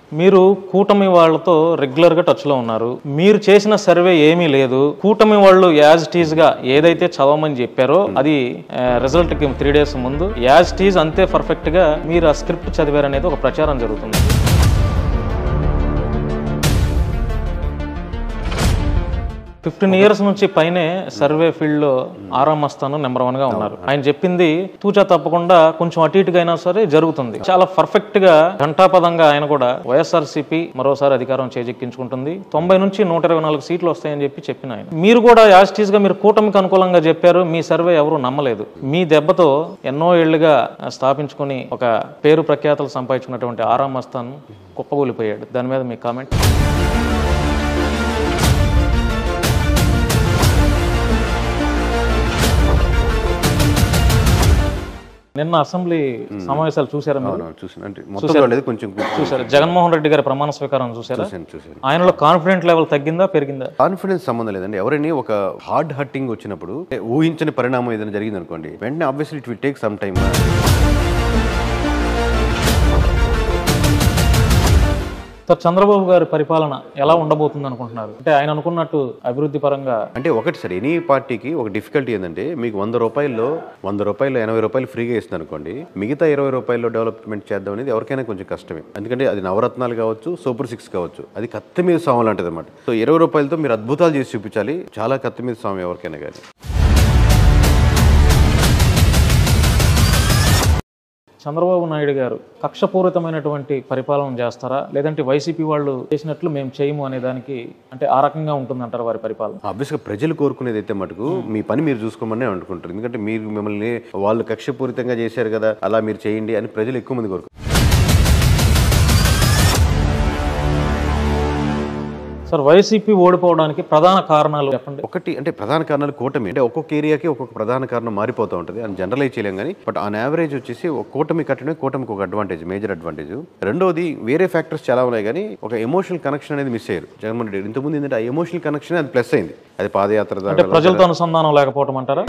మీరు కూటమి వాళ్ళతో రెగ్యులర్ గా టచ్ లో ఉన్నారు మీరు చేసిన సర్వే ఏమీ లేదు కూటమి వాళ్ళు యాజ్ టీజ్ గా ఏదైతే చదవమని చెప్పారో అది రిజల్ట్ కి త్రీ డేస్ ముందు యాజ్ టీజ్ అంతే పర్ఫెక్ట్ గా మీరు ఆ స్క్రిప్ట్ చదివారనేది ఒక ప్రచారం జరుగుతుంది ఫిఫ్టీన్ ఇయర్స్ నుంచి పైనే సర్వే ఫీల్డ్ లో ఆరామ్ మస్తాను నెంబర్ వన్ గా ఉన్నారు ఆయన చెప్పింది తూచా తప్పకుండా కొంచెం అటు ఇటుగా అయినా సరే జరుగుతుంది చాలా పర్ఫెక్ట్ గా ఘంటాపదంగా ఆయన కూడా వైఎస్ఆర్సీపీ మరోసారి అధికారం చేజెక్కించుకుంటుంది తొంభై నుంచి నూట ఇరవై నాలుగు సీట్లు వస్తాయని చెప్పి చెప్పిన ఆయన మీరు కూడా యాస్టీస్ గా మీరు కూటమికి అనుకూలంగా చెప్పారు మీ సర్వే ఎవరు నమ్మలేదు మీ దెబ్బతో ఎన్నో ఏళ్లుగా స్థాపించుకొని ఒక పేరు ప్రఖ్యాతలు సంపాదించుకున్నటువంటి ఆరామ్ మస్తాన్ కుప్పగూలిపోయాడు దాని మీద మీ కామెంట్ నిన్న అసెంబ్లీ సమావేశాలు చూసారా మీరు అవును చూసాను అంటే మొత్తం లేదు కొంచెం చూసారా జగన్మోహన్ రెడ్డి గారి ప్రమాణ స్వీకారం చూసారా చూసాను చూసాను ఆయనలో కాన్ఫిడెంట్ లెవెల్ తగ్గిందా పెరిగిందా కాన్ఫిడెన్స్ సంబంధం లేదండి ఎవరైనా ఒక హార్డ్ హట్టింగ్ వచ్చినప్పుడు ఊహించని పరిణామం ఏదైనా జరిగింది అనుకోండి వెంటనే obviously it will take some time sir Chandrababu గారి పరిపాలన ఎలా ఉండబోతుంది అనుకుంటున్నారు అంటే ఆయన అనుకున్నట్టు అభివృద్ధి పరంగా అంటే ఒకటి సార్ ఎనీ పార్టీకి ఒక డిఫికల్టీ ఏంటంటే మీకు వంద రూపాయల్లో వంద రూపాయలు ఎనభై రూపాయలు ఫ్రీగా ఇస్తుంది అనుకోండి మిగతా ఇరవై రూపాయల్లో డెవలప్మెంట్ చేద్దాం అనేది ఎవరికైనా కొంచెం కష్టమే ఎందుకంటే అది నవరత్నాలు కావచ్చు సూపర్ సిక్స్ కావచ్చు అది కత్తి మీద స్వామి లాంటిది అనమాట సో ఇరవై రూపాయలతో మీరు అద్భుతాలు చేసి చూపించాలి చాలా కత్తి మీద స్వామి ఎవరికైనా కానీ చంద్రబాబు నాయుడు గారు కక్షపూరితమైనటువంటి పరిపాలన చేస్తారా లేదంటే వైసీపీ వాళ్ళు చేసినట్లు మేము చేయము అనే దానికి అంటే ఆ రకంగా ఉంటుందంటారు వారి పరిపాలన ఆబ్వియస్గా ప్రజలు కోరుకునేది అయితే మటుకు మీ పని మీరు చూసుకోమని అనుకుంటారు ఎందుకంటే మీరు మిమ్మల్ని వాళ్ళు కక్షపూరితంగా చేశారు కదా అలా మీరు చేయండి అని ప్రజలు ఎక్కువ మంది కోరుకుంటారు సార్ వైసీపీ ఓడిపోవడానికి ప్రధాన కారణాలు చెప్పండి ఒకటి అంటే ప్రధాన కారణాలు కూటమి అంటే ఒక్కొక్క ఏరియాకి ఒక్కొక్క ప్రధాన కారణం మారిపోతూ ఉంటుంది అని జనరలైజ్ చేయలేం కానీ బట్ ఆన్ యావరేజ్ వచ్చేసి ఒక కూటమి కట్టడమే కూటమికి ఒక అడ్వాంటేజ్ మేజర్ అడ్వాంటేజ్ రెండోది వేరే ఫ్యాక్టర్స్ చాలా ఉన్నాయి కానీ ఒక ఎమోషనల్ కనెక్షన్ అనేది మిస్ అయ్యారు జగన్మోహన్ రెడ్డి ఇంతకుముందు ఏంటంటే ఆ ఎమోషనల్ కనెక్షన్ అది ప్లస్ అయింది అది పాదయాత్ర అంటే ద్వారా ప్రజలతో అనుసంధానం లేకపోవటం అంటారా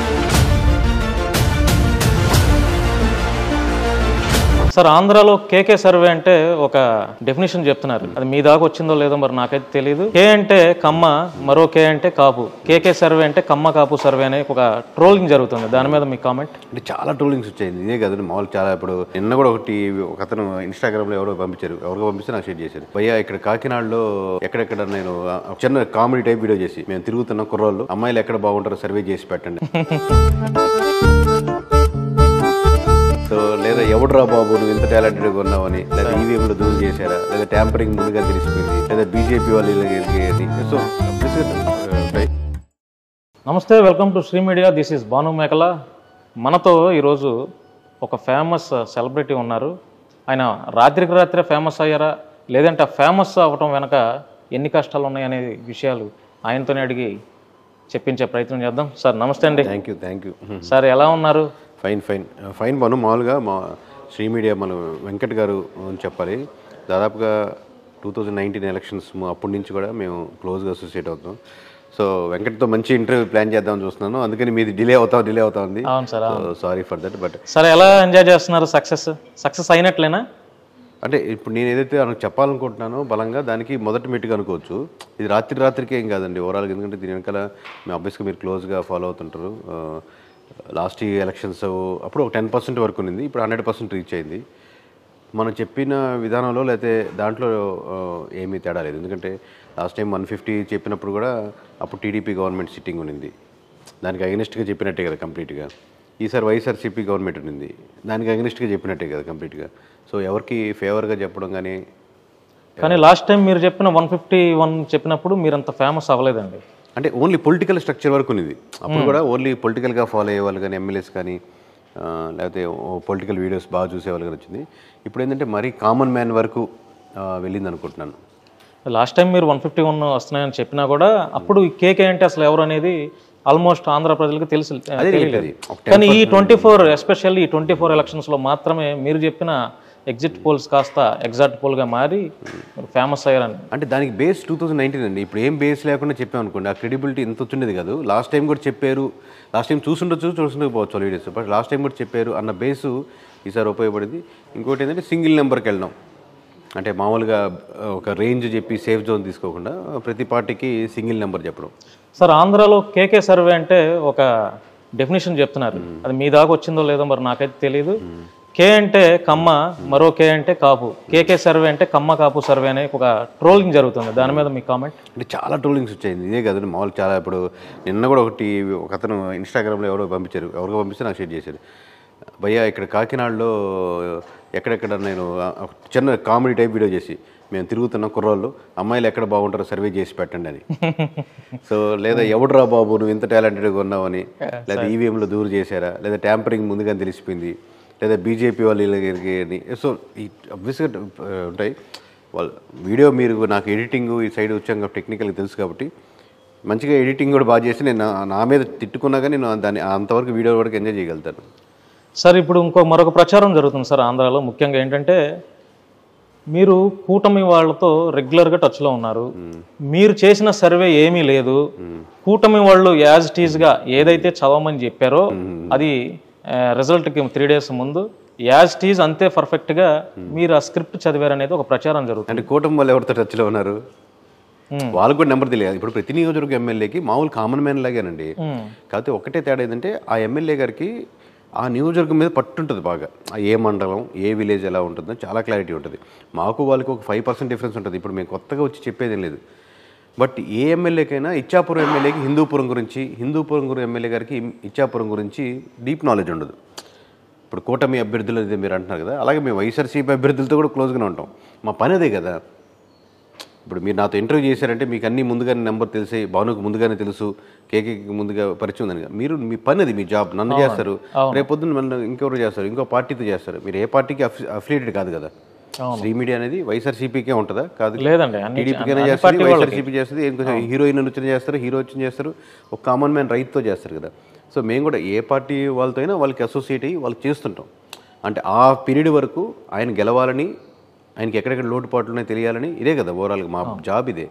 సార్ ఆంధ్రాలో కేకే సర్వే అంటే ఒక డెఫినేషన్ చెప్తున్నారు అది మీ దాకా వచ్చిందో లేదో మరి నాకైతే తెలియదు కే అంటే కమ్మ మరో కే అంటే కాపు కేకే సర్వే అంటే కమ్మ కాపు సర్వే అనే ఒక ట్రోలింగ్ జరుగుతుంది దాని మీద మీ కామెంట్ అంటే చాలా ట్రోలింగ్స్ వచ్చాయి ఇదే కదండి మామూలు చాలా ఇప్పుడు నిన్న కూడా ఒకటి ఒక అతను ఇన్స్టాగ్రామ్ లో ఎవరో పంపించారు ఎవరికో పంపిస్తే నాకు షేర్ చేశారు భయ్యా ఇక్కడ కాకినాడలో ఎక్కడెక్కడ నేను ఆ, చిన్న కామెడీ టైప్ వీడియో చేసి మేము తిరుగుతున్న కుర్రోళ్ళు అమ్మాయిలు ఎక్కడ బాగుంటారో సర్వే చేసి పెట్టండి సో లేదా ఎవడురా బాబు నువ్వు ఇంత టాలెంటెడ్గా ఉన్నావని లేదా ఈవీఎంలో దూరం చేశారా లేదా ట్యాంపరింగ్ ముందుగా తెలిసిపోయింది లేదా బీజేపీ వాళ్ళు ఇలా సో నమస్తే welcome to Sri media this is Bhanu Mekala మనతో ఈరోజు ఒక ఫేమస్ సెలబ్రిటీ ఉన్నారు ఆయన రాత్రికి రాత్రే ఫేమస్ అయ్యారా లేదంటే ఆ ఫేమస్ అవ్వటం వెనక ఎన్ని కష్టాలు ఉన్నాయనే విషయాలు ఆయనతోనే అడిగి చెప్పించే ప్రయత్నం చేద్దాం సార్ నమస్తే అండి thank you thank you sir ఎలా ఉన్నారు ఫైన్ ఫైన్ ఫైన్ మనం మామూలుగా మా శ్రీ మీడియా మనం వెంకట్ గారు అని చెప్పాలి దాదాపుగా టూ థౌజండ్ నైన్టీన్ ఎలక్షన్స్ అప్పటి నుంచి కూడా మేము క్లోజ్గా అసోసియేట్ అవుతాం సో వెంకట్తో మంచి ఇంటర్వ్యూ ప్లాన్ చేద్దామని చూస్తున్నాను అందుకని మీది డిలే అవుతా డిలే అవుతా ఉంది అవును sir sorry for that but sir ఎలా ఎంజాయ్ చేస్తున్నారు సక్సెస్ సక్సెస్ అయినట్లేనా అంటే ఇప్పుడు నేను ఏదైతే ఆయనకు చెప్పాలనుకుంటున్నానో బలంగా దానికి మొదటి మెట్టుగా అనుకోవచ్చు ఇది రాత్రి రాత్రికి ఏం కాదండి ఓవరాల్గా ఎందుకంటే దీని వెనకాల మీ అబ్బాయిస్గా మీరు క్లోజ్గా ఫాలో అవుతుంటారు లాస్ట్ ఈ ఎలక్షన్స్ అప్పుడు ఒక టెన్ పర్సెంట్ వరకు ఉంది ఇప్పుడు హండ్రెడ్ పర్సెంట్ రీచ్ అయింది మనం చెప్పిన విధానంలో లేకపోతే దాంట్లో ఆ, ఏమీ తేడా లేదు ఎందుకంటే లాస్ట్ టైం వన్ ఫిఫ్టీ చెప్పినప్పుడు కూడా అప్పుడు టీడీపీ గవర్నమెంట్ సిట్టింగ్ ఉన్నింది దానికి అగెనిస్ట్గా చెప్పినట్టే కదా కంప్లీట్గా ఈసారి వైఎస్ఆర్సీపీ గవర్నమెంట్ ఉన్నింది దానికి అగెనిస్ట్గా చెప్పినట్టే కదా కంప్లీట్గా సో ఎవరికి ఫేవర్గా చెప్పడం కానీ కానీ లాస్ట్ టైం మీరు చెప్పిన వన్ ఫిఫ్టీ వన్ చెప్పినప్పుడు మీరు అంత ఫేమస్ అవ్వలేదండి అంటే ఓన్లీ పొలిటికల్ స్ట్రక్చర్ వరకు ఉన్నది అప్పుడు కూడా ఓన్లీ పొలిటికల్గా ఫాలో అయ్యేవాళ్ళు కానీ ఎమ్మెల్యేస్ కానీ ఆ, లేకపోతే పొలిటికల్ వీడియోస్ బాగా చూసేవాళ్ళు కానీ వచ్చింది ఇప్పుడు ఏంటంటే మరీ కామన్ మ్యాన్ వరకు ఆ, వెళ్ళింది అనుకుంటున్నాను లాస్ట్ టైం మీరు వన్ ఫిఫ్టీ వన్ వస్తున్నాయని చెప్పినా కూడా అప్పుడు ఈ కేకే అంటే అసలు ఎవరు అనేది ఆల్మోస్ట్ ఆంధ్ర ప్రజలకు తెలుసు తెలియలేదు అది ఒక కానీ ఈ ట్వంటీ ఫోర్ ఎస్పెషల్లీ ఈ ట్వంటీ ఫోర్ ఎలక్షన్స్లో మాత్రమే మీరు చెప్పిన ఎగ్జిట్ పోల్స్ కాస్త ఎగ్జాక్ట్ పోల్గా మారి ఫేమస్ అయ్యారని అంటే దానికి బేస్ టూ థౌజండ్ నైన్టీన్ అండి ఇప్పుడు ఏం బేస్ లేకుండా చెప్పాం అనుకోండి ఆ క్రెడిబిలిటీ ఇంత వచ్చిండేది కాదు లాస్ట్ టైం కూడా చెప్పారు లాస్ట్ టైం చూసుండొచ్చు చూసుండకపోవచ్చు వీడియోస్ బట్ లాస్ట్ టైం కూడా చెప్పారు అన్న బేసు ఈసారి ఉపయోగపడింది ఇంకోటి ఏంటంటే సింగిల్ నెంబర్కి వెళ్ళడం అంటే మామూలుగా ఆ, ఒక రేంజ్ చెప్పి సేఫ్ జోన్ తీసుకోకుండా ప్రతి పార్టీకి సింగిల్ నెంబర్ చెప్పడం సార్ ఆంధ్రాలో కేకే సర్వే అంటే ఒక డెఫినేషన్ చెప్తున్నారు అది మీ దాకా వచ్చిందో లేదో మరి నాకైతే తెలియదు కే అంటే కమ్మ మరో కే అంటే కాపు కేకే సర్వే అంటే కమ్మ కాపు సర్వే అనే ఒక ట్రోలింగ్ జరుగుతుంది దాని మీద మీ కామెంట్ అంటే చాలా ట్రోలింగ్స్ వచ్చాయి ఇదే కదండి మామూలు చాలా ఇప్పుడు నిన్న కూడా ఒకటి ఒక అతను ఇన్స్టాగ్రామ్లో ఎవరో పంపించారు ఎవరికో పంపిస్తే నాకు షేర్ చేశారు భయ్యా ఇక్కడ కాకినాడలో ఎక్కడెక్కడ నేను ఆ, ఒక చిన్న కామెడీ టైప్ వీడియో చేసి మేము తిరుగుతున్న కుర్రోళ్ళు అమ్మాయిలు ఎక్కడ బాగుంటారో సర్వే చేసి పెట్టండి అని సో లేదా ఎవడురా బాబు నువ్వు ఇంత టాలెంటెడ్గా ఉన్నావని లేదా ఈవీఎంలో దూరు చేశారా లేదా ట్యాంపరింగ్ ముందుగానే తెలిసిపోయింది లేదా బీజేపీ వాళ్ళు వీళ్ళకి అని సో ఈ అబ్వియస్గా ఉంటాయి వాళ్ళు వీడియో మీరు నాకు ఎడిటింగ్ ఈ సైడ్ వచ్చాం కాబట్టి టెక్నికల్గా తెలుసు కాబట్టి మంచిగా ఎడిటింగ్ కూడా బాగా చేసి నేను నా- నా మీద తిట్టుకున్నా కానీ నేను దాన్ని అంతవరకు వీడియో వరకు ఎంజాయ్ చేయగలుగుతాను సార్ ఇప్పుడు ఇంకో మరొక ప్రచారం జరుగుతుంది సార్ ఆంధ్రాలో ముఖ్యంగా ఏంటంటే మీరు కూటమి వాళ్ళతో రెగ్యులర్గా టచ్లో ఉన్నారు మీరు చేసిన సర్వే ఏమీ లేదు కూటమి వాళ్ళు యాజ్ టీజ్గా ఏదైతే చదవమని చెప్పారో అది రిజల్ట్కి త్రీ డేస్ ముందు యాజ్ టీజ్ అంతే పర్ఫెక్ట్గా మీరు ఆ స్క్రిప్ట్ చదివారనేది ఒక ప్రచారం జరుగుతుంది అంటే కూటమి వాళ్ళు ఎవరితో టచ్లో ఉన్నారు Hmm. వాళ్ళకు కూడా నెంబర్ తెలియదు ఇప్పుడు ప్రతి నియోజకవర్గ ఎమ్మెల్యేకి మామూలు కామన్ మ్యాన్ లాగేనండి Hmm. కాకపోతే ఒకటే తేడా ఏంటంటే ఆ ఎమ్మెల్యే గారికి ఆ నియోజకవర్గం మీద పట్టు ఉంటుంది బాగా ఆ ఏ మండలం ఏ విలేజ్ ఎలా ఉంటుందో చాలా క్లారిటీ ఉంటుంది మాకు వాళ్ళకి ఒక ఫైవ్ పర్సెంట్ డిఫరెన్స్ ఉంటుంది ఇప్పుడు మేము కొత్తగా వచ్చి చెప్పేదేం లేదు బట్ ఏ ఎమ్మెల్యేకైనా ఇచ్చాపురం ఎమ్మెల్యేకి హిందూపురం గురించి హిందూపురం గురి ఎమ్మెల్యే గారికి ఇచ్చాపురం గురించి డీప్ నాలెడ్జ్ ఉండదు ఇప్పుడు కూటమి అభ్యర్థులు ఇది మీరు అంటున్నారు కదా అలాగే మేము వైఎస్ఆర్సీపీ అభ్యర్థులతో కూడా క్లోజ్గానే ఉంటాం మా పని అదే కదా ఇప్పుడు మీరు నాతో ఇంటర్వ్యూ చేశారంటే మీకు అన్ని ముందుగానే నెంబర్ తెలిసి భానుకు ముందుగానే తెలుసు కేకేకి ముందుగా పరిచయం ఉందని కదా. మీరు మీ పని అది మీ జాబ్ నన్ను చేస్తారు రేపొద్దున మన ఇంకెవరు చేస్తారు ఇంకో పార్టీతో చేస్తారు మీరు ఏ పార్టీకి అఫిలియేటెడ్ కాదు కదా శ్రీ మీడియా అనేది వైఎస్ఆర్సీపీకే ఉంటుందా కాదు లేదండి అన్ని టీడీపీకైనా చేస్తుంది వైఎస్ఆర్సీపీ చేస్తుంది ఇంకొంచెం హీరోయిన్ వచ్చిన చేస్తారు హీరో వచ్చిన చేస్తారు ఒక కామన్ మ్యాన్ రైతుతో చేస్తారు కదా సో మేము కూడా ఏ పార్టీ వాళ్ళతో అయినా వాళ్ళకి అసోసియేట్ అయ్యి వాళ్ళు చేస్తుంటాం అంటే ఆ పీరియడ్ వరకు ఆయన గెలవాలని ఆయనకి ఎక్కడెక్కడ లోటుపాట్లు ఉన్నాయో తెలియాలని ఇదే కదా ఓవరాల్గా మా జాబ్ ఇదే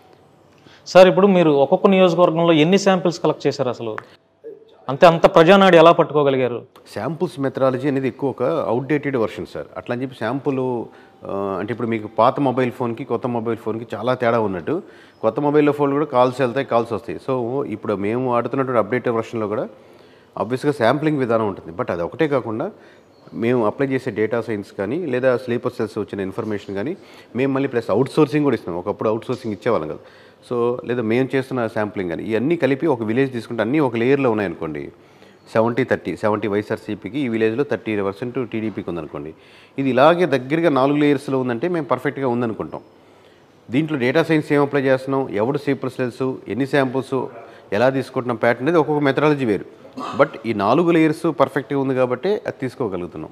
సార్ ఇప్పుడు మీరు ఒక్కొక్క నియోజకవర్గంలో ఎన్ని శాంపిల్స్ కలెక్ట్ చేశారు అసలు అంతే అంత ప్రజానాడి ఎలా పట్టుకోగలిగారు శాంపుల్స్ మెథడాలజీ అనేది ఎక్కువ ఒక అవుట్డేటెడ్ వర్షన్ సార్ అట్లా అని చెప్పి శాంపుల్ అంటే ఇప్పుడు మీకు పాత మొబైల్ ఫోన్కి కొత్త మొబైల్ ఫోన్కి చాలా తేడా ఉన్నట్టు కొత్త మొబైల్లో ఫోన్ కూడా కాల్స్ వెళ్తాయి కాల్స్ వస్తాయి సో ఇప్పుడు మేము ఆడుతున్నటువంటి అప్డేటెడ్ వర్షన్లో కూడా ఆబ్వియస్గా శాంప్లింగ్ విధానం ఉంటుంది బట్ అది ఒకటే కాకుండా మేము అప్లై చేసే డేటా సైన్స్ కానీ లేదా స్లీపర్ సెల్స్ వచ్చిన ఇన్ఫర్మేషన్ కానీ మేము మళ్ళీ ప్లస్ అవుట్ సోర్సింగ్ కూడా ఇస్తున్నాం ఒకప్పుడు అవుట్ సోర్సింగ్ ఇచ్చేవాళ్ళం కదా సో లేదా మేము చేస్తున్న శాంప్లింగ్ కానీ ఇవన్నీ కలిపి ఒక విలేజ్ తీసుకుంటే అన్నీ ఒక లేయర్లో ఉన్నాయనుకోండి సెవెంటీ థర్టీ సెవెంటీ వైఎస్ఆర్సీపీకి ఈ విలేజ్లో థర్టీ పర్సెంట్ టీడీపీకి ఉందనుకోండి ఇది ఇలాగే దగ్గరగా నాలుగు లేయర్స్లో ఉందంటే మేము పర్ఫెక్ట్గా ఉందనుకుంటాం దీంట్లో డేటా సైన్స్ ఏం అప్లై చేస్తున్నాం ఎవడు సీపర్ సెల్స్ ఎన్ని శాంపుల్స్ ఎలా తీసుకుంటున్నాం ప్యాటర్న్ అనేది ఒక్కొక్క మెథడాలజీ వేరు బట్ ఈ నాలుగు లేయర్స్ పర్ఫెక్ట్గా ఉంది కాబట్టి అది తీసుకోగలుగుతున్నాం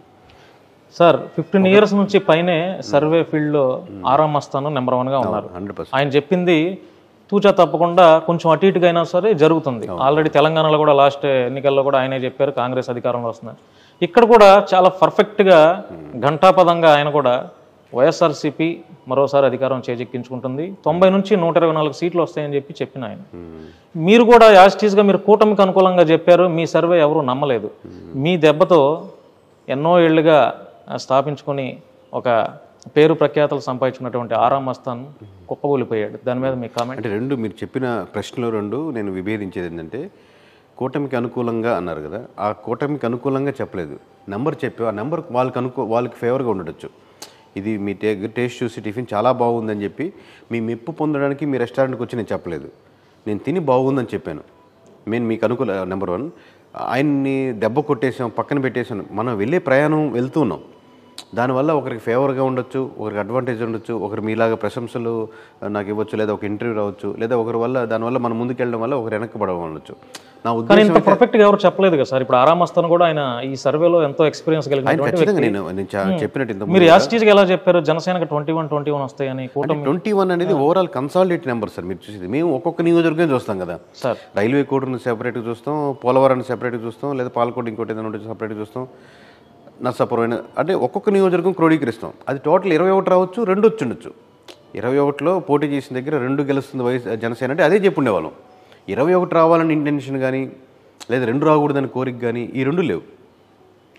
సార్ ఫిఫ్టీన్ ఇయర్స్ నుంచి పైనే సర్వే ఫీల్డ్లో ఆరాం మస్తాను నెంబర్ వన్గా ఉన్నారు హండ్రెడ్ పర్సెంట్ ఆయన చెప్పింది తూచా తప్పకుండా కొంచెం అటు ఇటుగా అయినా సరే జరుగుతుంది ఆల్రెడీ తెలంగాణలో కూడా లాస్ట్ ఎన్నికల్లో కూడా ఆయనే చెప్పారు కాంగ్రెస్ అధికారంలో వస్తున్నారు ఇక్కడ కూడా చాలా పర్ఫెక్ట్గా ఘంటాపదంగా ఆయన కూడా వైఎస్ఆర్సీపీ మరోసారి అధికారం చేజెక్కించుకుంటుంది తొంభై నుంచి నూట ఇరవై నాలుగు సీట్లు వస్తాయని చెప్పి చెప్పిన ఆయన మీరు కూడా యాజిటీస్గా మీరు కూటమికి అనుకూలంగా చెప్పారు మీ సర్వే ఎవరు నమ్మలేదు మీ దెబ్బతో ఎన్నో ఏళ్లుగా ఆ, స్థాపించుకొని ఒక పేరు ప్రఖ్యాతలు సంపాదించుకున్నటువంటి ఆరాం మస్తాన్ కుప్పకూలిపోయాడు దాని మీద మీ కామెంట్ అంటే రెండు మీరు చెప్పిన ప్రశ్నలు రెండు నేను విభేదించేది ఏంటంటే కూటమికి అనుకూలంగా అన్నారు కదా ఆ కూటమికి అనుకూలంగా చెప్పలేదు నెంబర్ చెప్పి ఆ నెంబర్ వాళ్ళకి అనుకూ వాళ్ళకి ఫేవర్గా ఉండొచ్చు ఇది మీ టే టేస్ట్ చూసి టిఫిన్ చాలా బాగుందని చెప్పి మీ మెప్పు పొందడానికి మీ రెస్టారెంట్కి వచ్చి నేను చెప్పలేదు నేను తిని బాగుందని చెప్పాను నేను మీకు అనుకూల నెంబర్ వన్ ఆయన్ని దెబ్బ కొట్టేసాం పక్కన పెట్టేసాం మనం వెళ్ళే ప్రయాణం వెళ్తూ ఉన్నాం దానివల్ల ఒకరికి ఫేవర్గా ఉండొచ్చు ఒకరికి అడ్వాంటేజ్ ఉండొచ్చు ఒకరు మీలాగా ప్రశంసలు నాకు ఇవ్వచ్చు లేదా ఒక ఇంటర్వ్యూ రావచ్చు లేదా ఒకరి వల్ల దానివల్ల మనం ముందుకెళ్ళడం వల్ల ఒకరు వెనక్కి ఉండొచ్చు నా కానీ ఉద్దేశం ఇంత పర్ఫెక్ట్ గా ఎవరు చెప్పలేదు కదా సార్ ఇప్పుడు ఆరాం మస్తాన్ కూడా ఆయన ఈ సర్వేలో ఎంతో ఎక్స్పీరియన్స్ ఆయన కలిగినటువంటి ఖచ్చితంగా నేను నేను చా- చెప్పినట్టు ఇంత మీరు యాజిటీస్గా ఎలా చెప్పారు జనసేనకి ట్వంటీ వన్ ట్వంటీ వన్ వస్తాయని కూటమి ట్వంటీ వన్ అనేది ఓవరాల్ కన్సాలిడేట్ నెంబర్ సార్ మీరు చూసేది మేము ఒక్కొక్క నియోజకవర్గం చూస్తాం కదా సార్ రైల్వే కోడ్ని సెపరేట్గా చూస్తాం పోలవరాన్ని సెపరేట్గా చూస్తాం లేదా పాలకోట ఇంకోటి ఏదైనా ఉంటే సెపరేట్గా చూస్తాం నర్సాపురం అయినా అంటే ఒక్కొక్క నియోజకవర్గం క్రోడీకరిస్తాం అది టోటల్ ఇరవై ఒకటి రావచ్చు రెండు వచ్చి ఉండొచ్చు ఇరవై ఒకటిలో పోటీ చేసిన దగ్గర రెండు గెలుస్తుంది వైఎస్ జనసేన అంటే అదే చెప్పుండేవాళ్ళం ఇరవై ఒకటి రావాలని ఇంటెన్షన్ కానీ లేదా రెండు రాకూడదని కోరిక కానీ ఈ రెండు లేవు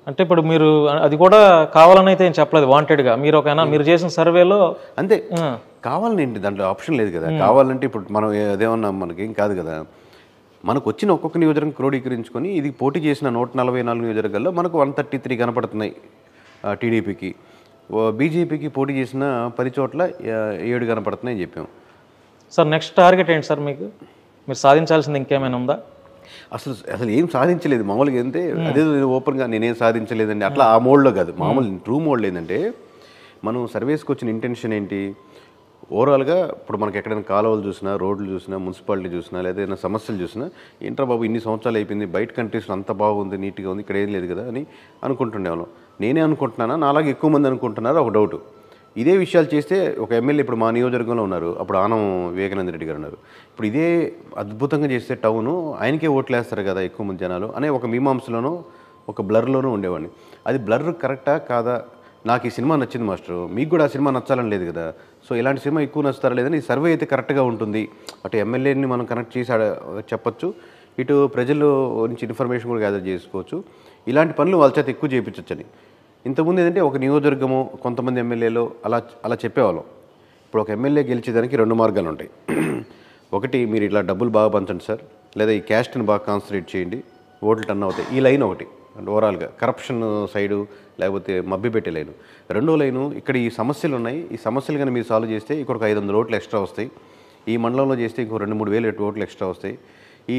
అంటే ఇప్పుడు మీరు అది కూడా కావాలని అయితే ఏం చెప్పలేదు వాంటెడ్గా మీరు ఒకనా మీరు చేసిన సర్వేలో అంతే ఆ, కావాలని ఏంటి దాంట్లో ఆప్షన్ లేదు కదా కావాలంటే ఇప్పుడు మనం ఏ- అదేమన్నా మనకేం కాదు కదా మనకు వచ్చిన ఒక్కొక్క నియోజకవర్గం క్రోడీకరించుకొని ఇది పోటీ చేసిన నూట నలభై నాలుగు నియోజకవర్గాల్లో మనకు వన్ థర్టీ త్రీ కనపడుతున్నాయి టీడీపీకి బీజేపీకి పోటీ చేసిన పది చోట్ల ఆ, ఏడు కనపడుతున్నాయి అని చెప్పాం సార్ నెక్స్ట్ టార్గెట్ ఏంటి సార్ మీకు మీరు సాధించాల్సింది ఇంకేమైనా ఉందా అసలు అసలు ఏం సాధించలేదు మామూలుగా ఏంటంటే అదే ఓపెన్గా నేనేం సాధించలేదండి అట్లా ఆ మోడ్లో కాదు మామూలు ట్రూ మోడ్లో ఏంటంటే మనం సర్వీస్కి వచ్చిన ఇంటెన్షన్ ఏంటి ఓవరాల్గా ఇప్పుడు మనకి ఎక్కడైనా కాలువలు చూసినా రోడ్లు చూసినా మున్సిపాలిటీ చూసినా లేదా ఏదైనా సమస్యలు చూసినా ఏంట్రా బాబు ఇన్ని సంవత్సరాలు అయిపోయింది బయట కంట్రీస్లో అంత బాగుంది నీట్గా ఉంది ఇక్కడ ఏం లేదు కదా అని అనుకుంటుండేవాళ్ళం నేనే అనుకుంటున్నానా నాలాగా ఎక్కువ మంది అనుకుంటున్నారా ఒక డౌట్ ఇదే విషయాలు చేస్తే ఒక ఎమ్మెల్యే ఇప్పుడు మా నియోజకవర్గంలో ఉన్నారు అప్పుడు ఆనం వివేకానంద రెడ్డి గారు ఉన్నారు ఇప్పుడు ఇదే అద్భుతంగా చేస్తే టౌను ఆయనకే ఓట్లు వేస్తారు కదా ఎక్కువ మంది జనాలు అనే ఒక మీమాంసలోనూ ఒక బ్లర్లోనూ ఉండేవాడిని అది బ్లర్ కరెక్టా కాదా నాకు ఈ సినిమా నచ్చింది మాస్టర్ మీకు కూడా ఆ సినిమా నచ్చాలని లేదు కదా సో ఇలాంటి సినిమా ఎక్కువ నచ్చుతారా లేదని ఈ సర్వే అయితే కరెక్ట్గా ఉంటుంది అటు ఎమ్మెల్యేని మనం కనెక్ట్ చేసి ఆడ చెప్పొచ్చు ఇటు ప్రజలు నుంచి ఇన్ఫర్మేషన్ కూడా గ్యాదర్ చేసుకోవచ్చు ఇలాంటి పనులు వాళ్ళ చేత ఎక్కువ చేయించవచ్చని ఇంతకుముందు ఏంటంటే ఒక నియోజకవర్గము కొంతమంది ఎమ్మెల్యేలు అలా అలా చెప్పేవాళ్ళం ఇప్పుడు ఒక ఎమ్మెల్యే గెలిచేదానికి రెండు మార్గాలు ఉంటాయి ఒకటి మీరు ఇట్లా డబ్బులు బాగా పంచండి సార్ లేదా ఈ క్యాస్ట్ని బాగా కాన్సన్ట్రేట్ చేయండి ఓట్లు టర్న్ అవుతాయి ఈ లైన్ ఒకటి అంటే ఓవరాల్గా కరప్షన్ సైడు లేకపోతే మభ్యపెట్టే లైను రెండో లైను ఇక్కడ ఈ సమస్యలు ఉన్నాయి ఈ సమస్యలు కానీ మీరు సాల్వ్ చేస్తే ఇక్కడ ఒక ఐదు వందల ఓట్లు ఎక్స్ట్రా వస్తాయి ఈ మండలంలో చేస్తే ఇంకో రెండు మూడు వేలు ఓట్లు ఎక్స్ట్రా వస్తాయి ఈ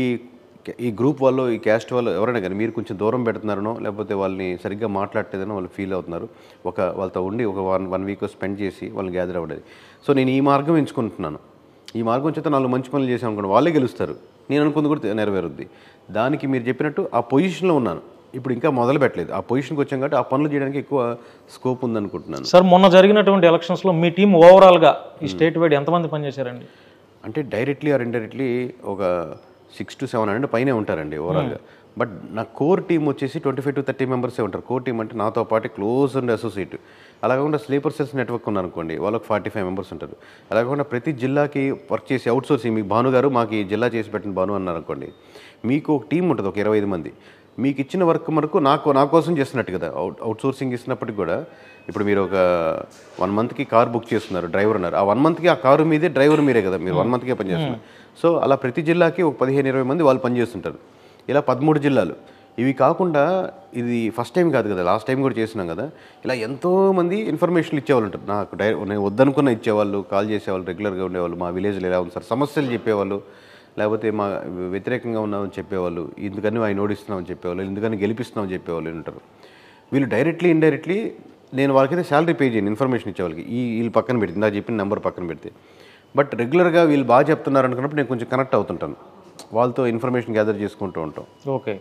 ఈ గ్రూప్ వాళ్ళు ఈ క్యాస్ట్ వాళ్ళు ఎవరైనా కానీ మీరు కొంచెం దూరం పెడుతున్నారనో లేకపోతే వాళ్ళని సరిగ్గా మాట్లాడలేదనో వాళ్ళు ఫీల్ అవుతున్నారు ఒక వాళ్ళతో ఉండి ఒక వన్ వన్ వీక్ స్పెండ్ చేసి వాళ్ళని గ్యాదర్ అవ్వడది సో నేను ఈ మార్గం ఎంచుకుంటున్నాను ఈ మార్గం చేత నాలుగు మంచి పనులు చేసాం అనుకోండి వాళ్ళే గెలుస్తారు నేను అనుకుంది కూడా నెరవేరుద్ది దానికి మీరు చెప్పినట్టు ఆ పొజిషన్లో ఉన్నాను ఇప్పుడు ఇంకా మొదలు పెట్టలేదు ఆ పొజిషన్కి వచ్చాం కాబట్టి ఆ పనులు చేయడానికి ఎక్కువ స్కోప్ ఉందనుకుంటున్నాను సార్ మొన్న జరిగినటువంటి ఎలక్షన్స్లో మీ టీం ఓవరాల్గా ఈ స్టేట్ వైడ్ ఎంతమంది పనిచేశారండి అంటే డైరెక్ట్లీ ఆర్ ఇండైరెక్ట్లీ ఒక సిక్స్ టు సెవెన్ హండ్రెడ్ పైనే ఉంటారండి ఓవరాల్గా బట్ నా కోర్ టీం వచ్చేసి ట్వంటీ ఫైవ్ టు థర్టీ మెంబర్సే ఉంటారు కోర్ టీం అంటే నాతో పాటు క్లోజ్ అండ్ అసోసియేట్ అలా కాకుండా స్లీపర్ సెల్స్ నెట్వర్క్ ఉన్నారనుకోండి వాళ్ళకి ఫార్టీ ఫైవ్ మెంబర్స్ ఉంటారు అలా కాకుండా ప్రతి జిల్లాకి వర్క్ చేసి అవుట్ సోర్సింగ్ మీకు భాను గారు మాకు ఈ జిల్లా చేసి పెట్టిన భాను అన్నారు అనుకోండి మీకు ఒక టీం ఉంటుంది ఒక ఇరవై ఐదు మంది మీకు ఇచ్చిన వర్క్ మనకు నాకు నా కోసం చేస్తున్నట్టు కదా అవుట్ అవుట్ సోర్సింగ్ ఇస్తున్నప్పటికి కూడా ఇప్పుడు మీరు ఒక వన్ మంత్కి కార్ బుక్ చేస్తున్నారు డ్రైవర్ ఉన్నారు ఆ వన్ మంత్కి ఆ కారు మీదే డ్రైవర్ మీరే కదా మీరు వన్ మంత్కే పనిచేస్తున్నారు సో అలా ప్రతి జిల్లాకి ఒక పదిహేను ఇరవై మంది వాళ్ళు పనిచేస్తుంటారు ఇలా పదమూడు జిల్లాలు ఇవి కాకుండా ఇది ఫస్ట్ టైం కాదు కదా లాస్ట్ టైం కూడా చేసినాం కదా ఇలా ఎంతోమంది ఇన్ఫర్మేషన్ ఇచ్చేవాళ్ళు ఉంటారు నాకు డై నేను వద్దనుకున్న ఇచ్చేవాళ్ళు కాల్ చేసేవాళ్ళు రెగ్యులర్గా ఉండేవాళ్ళు మా విలేజ్లో ఎలా ఉంది సార్ సమస్యలు చెప్పేవాళ్ళు లేకపోతే మా వ్యతిరేకంగా ఉన్నామని చెప్పేవాళ్ళు ఎందుకని ఆయన ఓడిస్తున్నామని చెప్పేవాళ్ళు ఎందుకని గెలిపిస్తున్నామని చెప్పేవాళ్ళు ఉంటారు వీళ్ళు డైరెక్ట్లీ ఇండైరెక్ట్లీ నేను వాళ్ళకైతే శాలరీ పే చేయను ఇన్ఫర్మేషన్ ఇచ్చే వాళ్ళకి ఈ వీళ్ళు పక్కన పెడితే ఇందాక చెప్పిన నెంబర్ పక్కన పెడితే బట్ రెగ్యులర్గా వీళ్ళు బాగా చెప్తున్నారు అనుకున్నప్పుడు నేను కొంచెం కనెక్ట్ అవుతుంటాను వాళ్ళతో ఇన్ఫర్మేషన్ గ్యాదర్ చేసుకుంటూ ఉంటాం ఓకే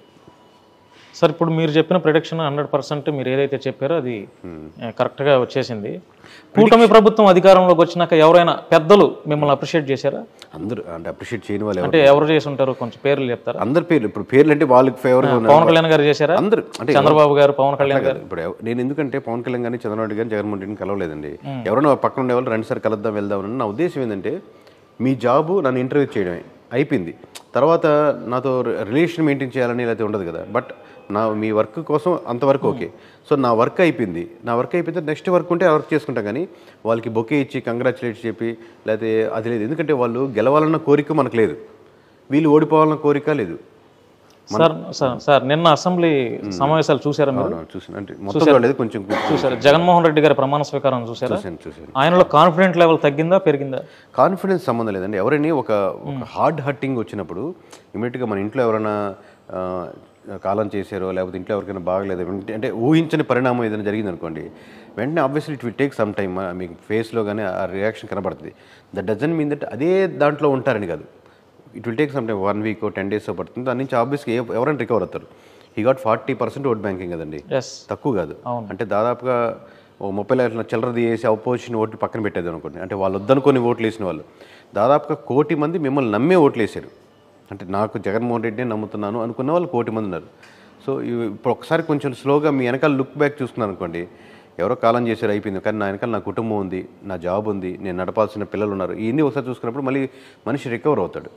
సార్ ఇప్పుడు మీరు చెప్పిన ప్రొడిక్షన్ హండ్రెడ్ పర్సెంట్ మీరు ఏదైతే చెప్పారో అది ఆ, కరెక్ట్గా వచ్చేసింది కూటమి ప్రభుత్వం అధికారంలోకి వచ్చినాక ఎవరైనా పెద్దలు మిమ్మల్ని అప్రిషియేట్ చేశారా అందరూ అంటే అప్రిషియేట్ చేయని వాళ్ళు ఎవరు అంటే ఎవరు చేసి ఉంటారు కొంచెం పేర్లు చెప్తారా అందరి పేర్లు ఇప్పుడు పేర్లు అంటే వాళ్ళకి ఫేవర్గా ఉన్నారు పవన్ కళ్యాణ్ గారు చేశారా అందరూ అంటే చంద్రబాబు గారు పవన్ కళ్యాణ్ గారు ఇప్పుడు ఎవ- నేను ఎందుకంటే పవన్ కళ్యాణ్ గారిని చంద్రబాబు నాయుడు గారిని జగన్మోహన్ రెడ్డిని కలవలేదండి ఎవరైనా పక్కన ఉండే వాళ్ళు రెండు సార్లు కలుద్దాం వెళ్దాం అని నా ఉద్దేశం ఏంటంటే మీ జాబు నన్ను ఇంటర్వ్యూ చేయడమే అయిపోయింది తర్వాత నాతో రిలేషన్ మెయింటైన్ చేయాలని లేకపోతే ఉండదు కదా బట్ నా మీ వర్క్ కోసం అంతవరకు ఓకే సో నా వర్క్ అయిపోయింది నా వర్క్ అయిపోతే నెక్స్ట్ వర్క్ ఉంటే ఆ వర్క్ చేసుకుంటాం కానీ వాళ్ళకి బొకే ఇచ్చి కంగ్రాచులేట్ చెప్పి లేకపోతే అది లేదు ఎందుకంటే వాళ్ళు గెలవాలన్న కోరిక మనకు లేదు వీళ్ళు ఓడిపోవాలన్న కోరిక లేదు సార్ సార్ సార్ నిన్న అసెంబ్లీ సమావేశాలు చూసారా మీరు అవును, చూసాను అంటే మొత్తం లేదు కొంచెం చూసారా జగన్మోహన్ రెడ్డి గారి ప్రమాణ స్వీకారం చూసారా చూసాను చూసాను ఆయనలో కాన్ఫిడెంట్ లెవెల్ తగ్గిందా పెరిగిందా కాన్ఫిడెన్స్ సంబంధం లేదండి ఎవరైనా ఒక ఒక హార్డ్ హట్టింగ్ వచ్చినప్పుడు ఇమీడియట్గా మన ఇంట్లో ఎవరైనా ఆ, కాలం చేశారో లేకపోతే ఇంట్లో ఎవరికైనా బాగలేదు వెంట- అంటే ఊహించని పరిణామం ఏదైనా జరిగింది అనుకోండి వెంటనే obviously it will take some time మీకు ఫేస్లో కానీ ఆ రియాక్షన్ కనబడుతుంది దట్ డజన్ మీన్ దట్ అదే దాంట్లో ఉంటారని కాదు it will take some time one week ten days పడుతుంది దాని నుంచి ఆబ్వియస్గా ఏ ఎవరైనా రికవర్ అవుతారు ఈ got forty percent vote banking కదండి ఎస్ తక్కువ కాదు అంటే దాదాపుగా ఓ ముప్పై లక్షల చిల్లరది వేసి అపోజిషన్ ఓట్లు పక్కన పెట్టేది అనుకోండి అంటే వాళ్ళు వద్దనుకొని ఓట్లు వేసిన వాళ్ళు దాదాపుగా కోటి మంది మిమ్మల్ని నమ్మే ఓట్లు వేసారు అంటే నాకు జగన్మోహన్ రెడ్డిని నమ్ముతున్నాను అనుకున్న వాళ్ళు కోటి మంది ఉన్నారు సో ఇవి- ఇప్పుడు ఒకసారి కొంచెం స్లోగా మీ వెనకాల లుక్ బ్యాక్ చూస్తున్నారు అనుకోండి ఎవరో కాలం చేశారు అయిపోయింది కానీ నా వెనకాల నా కుటుంబం ఉంది నా జాబ్ ఉంది నేను నడపాల్సిన పిల్లలు ఉన్నారు ఇవన్నీ ఒకసారి చూసుకున్నప్పుడు మళ్ళీ మనిషి రికవర్ అవుతాడు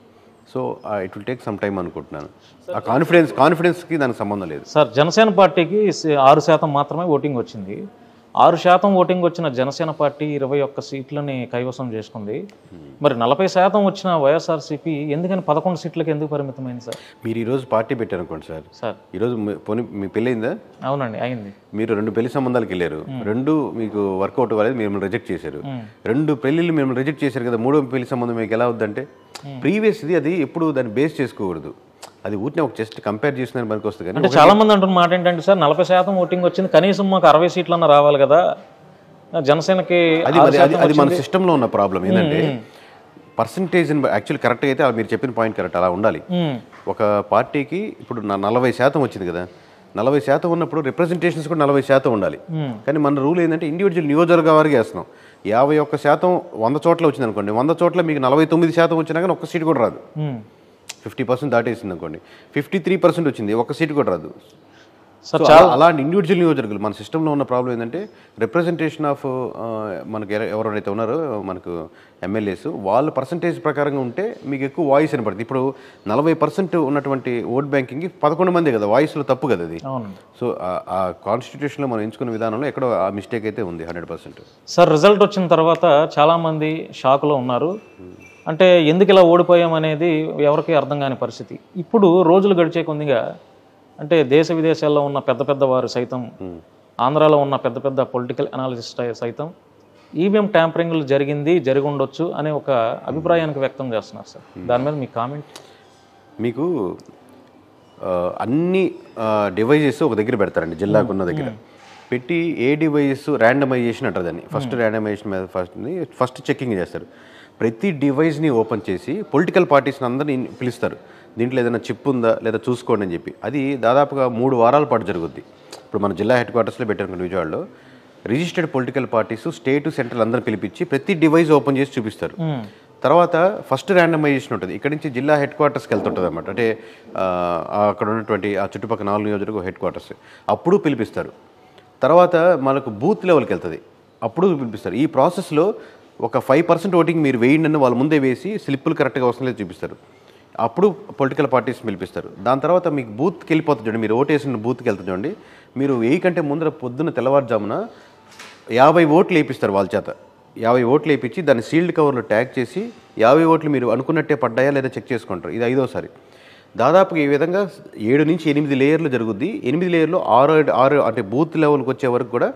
so it will take some time అనుకుంటున్నాను ఆ కాన్ఫిడెన్స్ కాన్ఫిడెన్స్కి దానికి సంబంధం లేదు సార్ జనసేన పార్టీకి స- ఆరు శాతం మాత్రమే ఓటింగ్ వచ్చింది ఆరు శాతం ఓటింగ్ వచ్చిన జనసేన పార్టీ ఇరవై ఒక్క సీట్లని కైవసం చేసుకుంది మరి నలభై శాతం వచ్చిన వైఎస్ఆర్సీపీ ఎందుకని పదకొండు సీట్లకి ఎందుకు పరిమితమైంది సార్ మీరు ఈరోజు పార్టీ పెట్టారు అనుకోండి సార్ సార్ ఈరోజు మీ- పోనీ మీ పెళ్ళయిందా అవునండి అయింది మీరు రెండు పెళ్లి సంబంధాలకు వెళ్ళారు రెండు మీకు వర్కౌట్ అవ్వలేదు మీరు రిజెక్ట్ చేశారు రెండు పెళ్లిళ్ళు మేము రిజెక్ట్ చేశారు కదా మూడో పెళ్లి సంబంధం మీకు ఎలా అవుద్దంటే ప్రీవియస్ ఇది అది ఎప్పుడు దాన్ని బేస్ చేసుకోకూడదు అది ఊటిని ఒక జస్ట్ కంపేర్ చేసిన పనికి వస్తుంది కానీ అంటే చాలా మంది అంటున్న మాట ఏంటంటే సార్ నలభై శాతం ఓటింగ్ వచ్చింది కనీసం మాకు అరవై సీట్లన్నా రావాలి కదా జనసేనకి అది అది అది అది మన సిస్టంలో ఉన్న ప్రాబ్లం ఏంటంటే పర్సంటేజ్ యాక్చువల్ కరెక్ట్గా అయితే మీరు చెప్పిన పాయింట్ కరెక్ట్ అలా ఉండాలి మ్మ్. ఒక పార్టీకి ఇప్పుడు నా నలభై శాతం వచ్చింది కదా నలభై శాతం ఉన్నప్పుడు రిప్రజెంటేషన్స్ కూడా నలభై శాతం ఉండాలి కానీ మన రూల్ ఏంటంటే ఇండివిజువల్ నియోజకవర్గ వారికి వేస్తున్నాం యాభై ఒక్క శాతం వంద చోట్ల వచ్చింది అనుకోండి వంద చోట్ల మీకు నలభై తొమ్మిది శాతం వచ్చినా కానీ ఒక్క సీట్ కూడా రాదు మ్మ్. ఫిఫ్టీ పర్సెంట్ దాటేసింది అనుకోండి ఫిఫ్టీ త్రీ పర్సెంట్ వచ్చింది ఒక్క సీట్ కూడా రాదు సార్ సో అలా- అలాంటి ఇండివిజువల్ నియోజకవర్గాలు మన సిస్టంలో ఉన్న ప్రాబ్లం ఏంటంటే రిప్రజెంటేషన్ ఆఫ్ మనకు ఎర- ఎవరైతే ఉన్నారో మనకు ఎమ్మెల్యేస్ వాళ్ళ పర్సంటేజ్ ప్రకారంగా ఉంటే మీకు ఎక్కువ వాయిస్ వినపడుతుంది ఇప్పుడు నలభై పర్సెంట్ ఉన్నటువంటి ఓట్ బ్యాంకింగ్ పదకొండు మంది కదా వాయిస్లో తప్పు కదా అది అవునండి సో ఆ- ఆ కాన్స్టిట్యూషన్లో మనం ఎంచుకున్న విధానంలో ఎక్కడో ఆ మిస్టేక్ అయితే ఉంది హండ్రెడ్ పర్సెంట్ సార్ రిజల్ట్ వచ్చిన తర్వాత చాలామంది షాక్లో ఉన్నారు అంటే ఎందుకు ఇలా ఓడిపోయాం అనేది ఎవరికీ అర్థం కాని పరిస్థితి ఇప్పుడు రోజులు గడిచే కొద్దిగా అంటే దేశ విదేశాల్లో ఉన్న పెద్ద పెద్ద వారు సైతం ఆంధ్రాలో ఉన్న పెద్ద పెద్ద పొలిటికల్ అనాలిసిస్ట్ సైతం ఈవీఎం ట్యాంపరింగ్లు జరిగింది జరిగి ఉండొచ్చు అనే ఒక అభిప్రాయానికి వ్యక్తం చేస్తున్నారు సార్ దాని మీద మీ కామెంట్ మీకు ఆ, అన్ని డివైజెస్ ఒక దగ్గర పెడతారండి జిల్లాకు ఉన్న దగ్గర పెట్టి ఏ డివైజెస్ ర్యాండమైజేషన్ అంటారు దాన్ని ఫస్ట్ ర్యాండమైజేషన్ మీద ఫస్ట్ ఫస్ట్ చెకింగ్ చేస్తారు ప్రతి డివైస్ని ఓపెన్ చేసి పొలిటికల్ పార్టీస్ని అందరినీ పిలుస్తారు దీంట్లో ఏదైనా చిప్ ఉందా లేదా చూసుకోండి అని చెప్పి అది దాదాపుగా మూడు వారాల పాటు జరుగుద్ది ఇప్పుడు మన జిల్లా హెడ్ క్వార్టర్స్లో పెట్టారు విజయవాడలో registered political parties state central అందరిని పిలిపించి ప్రతి డివైస్ ఓపెన్ చేసి చూపిస్తారు తర్వాత ఫస్ట్ ర్యాండమైజేషన్ ఉంటుంది ఇక్కడ నుంచి జిల్లా హెడ్ క్వార్టర్స్కి వెళ్తుంటుంది అనమాట అంటే ఆ, అక్కడ ఉన్నటువంటి ఆ చుట్టుపక్కల నాలుగు నియోజకవర్గ హెడ్ క్వార్టర్స్ అప్పుడు పిలిపిస్తారు తర్వాత మనకు బూత్ లెవెల్కి వెళ్తుంది అప్పుడు పిలిపిస్తారు ఈ ప్రాసెస్లో ఒక ఫైవ్ పర్సెంట్ ఓటింగ్ మీరు వేయండి అని వాళ్ళ ముందే వేసి స్లిప్పులు కరెక్ట్గా వస్తుంది లేదు చూపిస్తారు అప్పుడు పొలిటికల్ పార్టీస్ పిలిపిస్తారు దాని తర్వాత మీకు బూత్కి వెళ్ళిపోతుంది చూడండి మీరు ఓటు వేసిన బూత్కి వెళ్తుంది చూడండి మీరు వెయ్యి కంటే ముందర పొద్దున్న తెల్లవారుజామున యాభై ఓట్లు వేయిస్తారు వాళ్ళ చేత యాభై ఓట్లు వేయించి దాన్ని సీల్డ్ కవర్లో ట్యాగ్ చేసి యాభై ఓట్లు మీరు అనుకున్నట్టే పడ్డాయా లేదా చెక్ చేసుకుంటారు ఇది ఐదోసారి దాదాపుగా ఈ విధంగా ఏడు నుంచి ఎనిమిది లేయర్లు జరుగుద్ది ఎనిమిది లేయర్లు ఆరు ఆరు అంటే బూత్ లెవెల్కి వచ్చే వరకు కూడా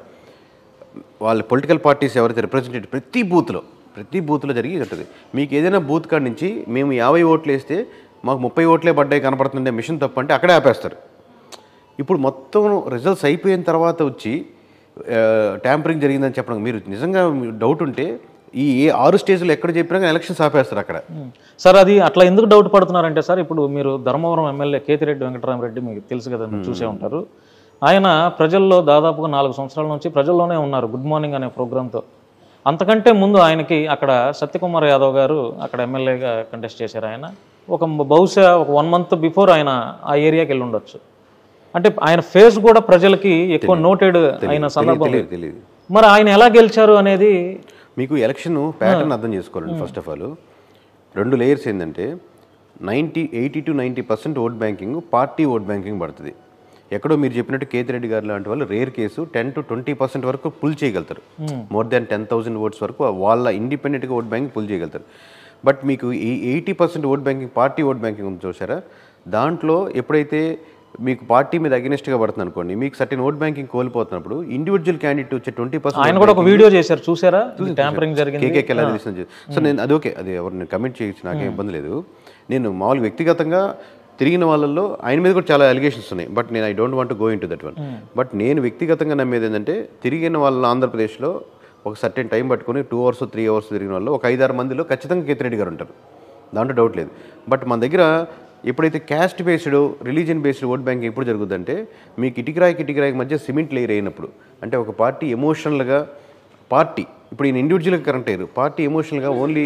వాళ్ళ పొలిటికల్ పార్టీస్ ఎవరైతే రిప్రజెంటేటివ్ ప్రతి బూత్లో ప్రతి బూత్లో జరిగి ఉంటుంది మీకు ఏదైనా బూత్ కాడ నుంచి మేము యాభై ఓట్లు వేస్తే మాకు ముప్పై ఓట్లే పడ్డాయి కనపడుతుండే మిషన్ తప్పు అంటే అక్కడే ఆపేస్తారు ఇప్పుడు మొత్తం రిజల్ట్స్ అయిపోయిన తర్వాత వచ్చి ట్యాంపరింగ్ జరిగిందని చెప్పడం మీరు నిజంగా డౌట్ ఉంటే ఈ ఏ ఆరు స్టేజ్లో ఎక్కడ చెప్పినా కానీ ఎలక్షన్స్ ఆపేస్తారు అక్కడ సార్ అది అట్లా ఎందుకు డౌట్ పడుతున్నారంటే సార్ ఇప్పుడు మీరు ధర్మవరం ఎమ్మెల్యే కేతిరెడ్డి వెంకటరామరెడ్డి మీకు తెలుసు కదా మీరు చూసే ఉంటారు ఆయన ప్రజల్లో దాదాపుగా నాలుగు సంవత్సరాల నుంచి ప్రజల్లోనే ఉన్నారు గుడ్ మార్నింగ్ అనే ప్రోగ్రాంతో అంతకంటే ముందు ఆయనకి అక్కడ సత్యకుమార్ యాదవ్ గారు అక్కడ ఎమ్మెల్యేగా కంటెస్ట్ చేశారు ఆయన ఒక బహుశా ఒక వన్ మంత్ బిఫోర్ ఆయన ఆ ఏరియాకి వెళ్ళి ఉండొచ్చు అంటే ఆయన ఫేస్ కూడా ప్రజలకి ఎక్కువ నోటెడ్ అయిన సందర్భం తెలియదు తెలియదు మరి ఆయన ఎలా గెలిచారు అనేది మీకు ఎలక్షన్ ప్యాటర్న్ అర్థం చేసుకోవాలండి ఫస్ట్ ఆఫ్ ఆల్ రెండు లేయర్స్ ఏంటంటే ninety eighty to ninety percent vote banking party vote banking పడుతుంది ఎక్కడో మీరు చెప్పినట్టు కేతిరెడ్డి గారు లాంటి వాళ్ళు rare case ten to twenty percent వరకు పుల్ చేయగలుగుతారు more than ten thousand votes వరకు వాళ్ళ ఇండిపెండెంట్గా ఓట్ బ్యాంకింగ్ పుల్ చేయగలుగుతారు బట్ మీకు ఈ eighty percent vote banking party vote banking ఉంది చూసారా దాంట్లో ఎప్పుడైతే మీకు పార్టీ మీద అగెనిస్ట్గా పడుతుంది అనుకోండి మీకు సర్టెన్ ఓట్ బ్యాంకింగ్ కోల్పోతున్నప్పుడు ఇండివిజువల్ క్యాండిడేట్ వచ్చే ట్వంటీ పర్సెంట్ ఆయన కూడా ఒక వీడియో చేశారు చూసారా ట్యాంపరింగ్ జరిగింది కేకేకి ఎలా తెలిసింది సో నేను అది ఓకే అది ఎవరు నేను కమెంట్ చేయొచ్చు నాకేం ఇబ్బంది లేదు నేను మామూలు వ్యక్తిగతంగా తిరిగిన వాళ్ళల్లో ఆయన మీద కూడా చాలా అలిగేషన్స్ ఉన్నాయి బట్ నేను I don't want go into that one but నేను వ్యక్తిగతంగా నమ్మేది ఏంటంటే తిరిగిన వాళ్ళ ఆంధ్రప్రదేశ్లో ఒక సర్టెన్ టైం పట్టుకొని టూ అవర్స్ త్రీ అవర్స్ తిరిగిన వాళ్ళు ఒక ఐదారు మందిలో ఖచ్చితంగా కేతిరెడ్డి గారు ఉంటారు దాంట్లో డౌట్ లేదు బట్ మన దగ్గర ఎప్పుడైతే caste based religion based vote banking ఎప్పుడు జరుగుతుందంటే మీకు ఇటుకరాయికి ఇటుకరాయికి మధ్య సిమెంట్ లేయర్ అయినప్పుడు అంటే ఒక పార్టీ ఎమోషనల్గా పార్టీ ఇప్పుడు ఈయన ఇండివిజువల్గా కరెక్ట్ అయ్యారు పార్టీ ఎమోషనల్గా ఓన్లీ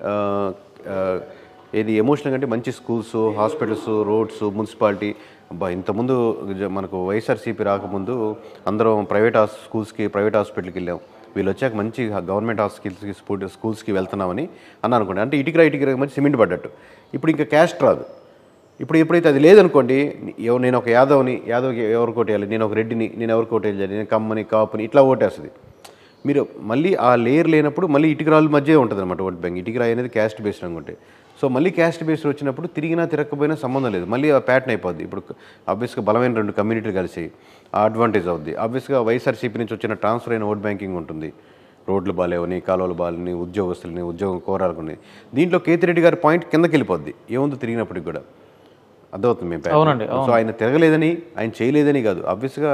ఏది ఎమోషనల్గా అంటే మంచి స్కూల్స్ హాస్పిటల్స్ రోడ్స్ మున్సిపాలిటీ అబ్బా ఇంతకుముందు జ- మనకు వైఎస్ఆర్సీపీ రాకముందు అందరం ప్రైవేట్ హాస్ స్కూల్స్కి ప్రైవేట్ హాస్పిటల్కి వెళ్ళాం వీళ్ళు వచ్చాక మంచి గవర్నమెంట్ హాస్పిటల్స్కి స్కూల్ స్కూల్స్కి వెళ్తున్నామని అని అనుకోండి అంటే ఇటుకరా ఇటుకరా మంచి సిమెంట్ పడ్డట్టు ఇప్పుడు ఇంకా క్యాస్ట్ రాదు ఇప్పుడు ఎప్పుడైతే అది లేదనుకోండి ఎవ- నేను ఒక యాదవ్ని యాదవ్కి ఎవరు కోటేయాలి నేను ఒక రెడ్డిని నేను ఎవరు కోటేయాలి నేను కమ్మని కాపుని ఇట్లా ఓటేస్తుంది మీరు మళ్ళీ ఆ లేయర్ లేనప్పుడు మళ్ళీ ఇటుకరాల మధ్య ఉంటుంది అనమాట ఓట్ బ్యాంక్ ఇటుకరాయి అనేది క్యాస్ట్ బేస్డ్ అనుకుంటే సో మళ్ళీ క్యాస్ట్ బేస్డ్ వచ్చినప్పుడు తిరిగినా తిరగకపోయినా సంబంధం లేదు మళ్ళీ ఆ ప్యాటర్న్ అయిపోద్ది ఇప్పుడు ఆబ్వియస్గా బలమైన రెండు కమ్యూనిటీలు కలిసి ఆ అడ్వాంటేజ్ అవుద్ది ఆబ్వియస్గా వైఎస్ఆర్సీపీ నుంచి వచ్చిన ట్రాన్స్ఫర్ అయిన ఓట్ బ్యాంకింగ్ ఉంటుంది రోడ్లు బాగాలేవని కాలువలు బాగాలని ఉద్యోగస్తులని ఉద్యోగం కోరాలకుని దీంట్లో కేతిరెడ్డి గారి పాయింట్ కిందకి వెళ్ళిపోద్ది ఏముందో తిరిగినప్పటికి కూడా అర్థమవుతుంది మేము pattern. అవునండి, సో ఆయన తిరగలేదని ఆయన చేయలేదని కాదు ఆబ్వియస్గా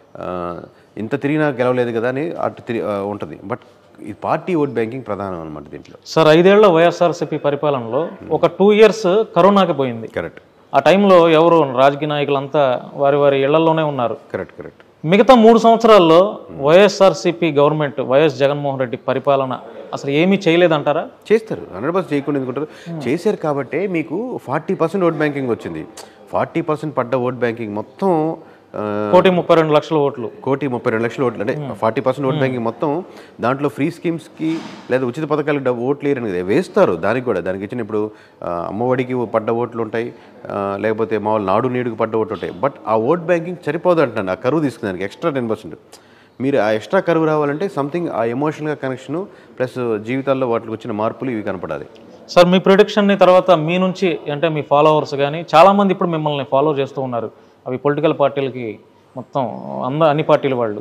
ఇంత తిరిగినా గెలవలేదు కదా అని అటు తిరిగి ఉంటుంది బట్ ఈ పార్టీ ఓట్ బ్యాంకింగ్ ప్రధానం అనమాట దీంట్లో సార్ ఐదేళ్ల వైఎస్ఆర్సీపీ పరిపాలనలో ఒక టూ ఇయర్స్ కరోనాకి పోయింది కరెక్ట్ ఆ టైంలో ఎవరు రాజకీయ నాయకులంతా వారి వారి ఇళ్లలోనే ఉన్నారు కరెక్ట్ కరెక్ట్ మిగతా మూడు సంవత్సరాల్లో YSRCP government YS Jaganmohan Reddy పరిపాలన అసలు ఏమీ చేయలేదంటారా చేస్తారు హండ్రెడ్ పర్సెంట్ చేయకుండా ఎందుకుంటారు చేశారు కాబట్టే మీకు ఫార్టీ పర్సెంట్ ఓట్ బ్యాంకింగ్ వచ్చింది ఫార్టీ పర్సెంట్ పడ్డ ఓట్ బ్యాంకింగ్ మొత్తం ఆ, కోటి ముప్పై రెండు లక్షల ఓట్లు కోటి ముప్పై రెండు లక్షల ఓట్లు అంటే ఫార్టీ పర్సెంట్ ఓట్ బ్యాంకింగ్ మొత్తం దాంట్లో ఫ్రీ స్కీమ్స్కి లేదా ఉచిత పథకాలకు డబ్బు ఓట్లు వేయరని కదా వేస్తారు దానికి కూడా దానికి ఇచ్చిన ఇప్పుడు ఆ, అమ్మఒడికి పడ్డ ఓట్లు ఉంటాయి ఆ, లేకపోతే మామూలు నాడు నీడుకు పడ్డ ఓట్లు ఉంటాయి బట్ ఆ ఓట్ బ్యాంకింగ్ సరిపోదు అంటున్నాను ఆ కరువు తీసుకున్నానికి ఎక్స్ట్రా టెన్ పర్సెంట్ మీరు ఆ ఎక్స్ట్రా కరువు రావాలంటే సంథింగ్ ఆ ఎమోషనల్గా కనెక్షను ప్లస్ జీవితాల్లో వాటికి వచ్చిన మార్పులు ఇవి కనపడాలి సార్ మీ ప్రిడిక్షన్ని తర్వాత మీ నుంచి అంటే మీ ఫాలోవర్స్ కానీ చాలామంది ఇప్పుడు మిమ్మల్ని ఫాలో చేస్తూ ఉన్నారు అవి పొలిటికల్ పార్టీలకి మొత్తం అంద అన్ని పార్టీల వాళ్ళు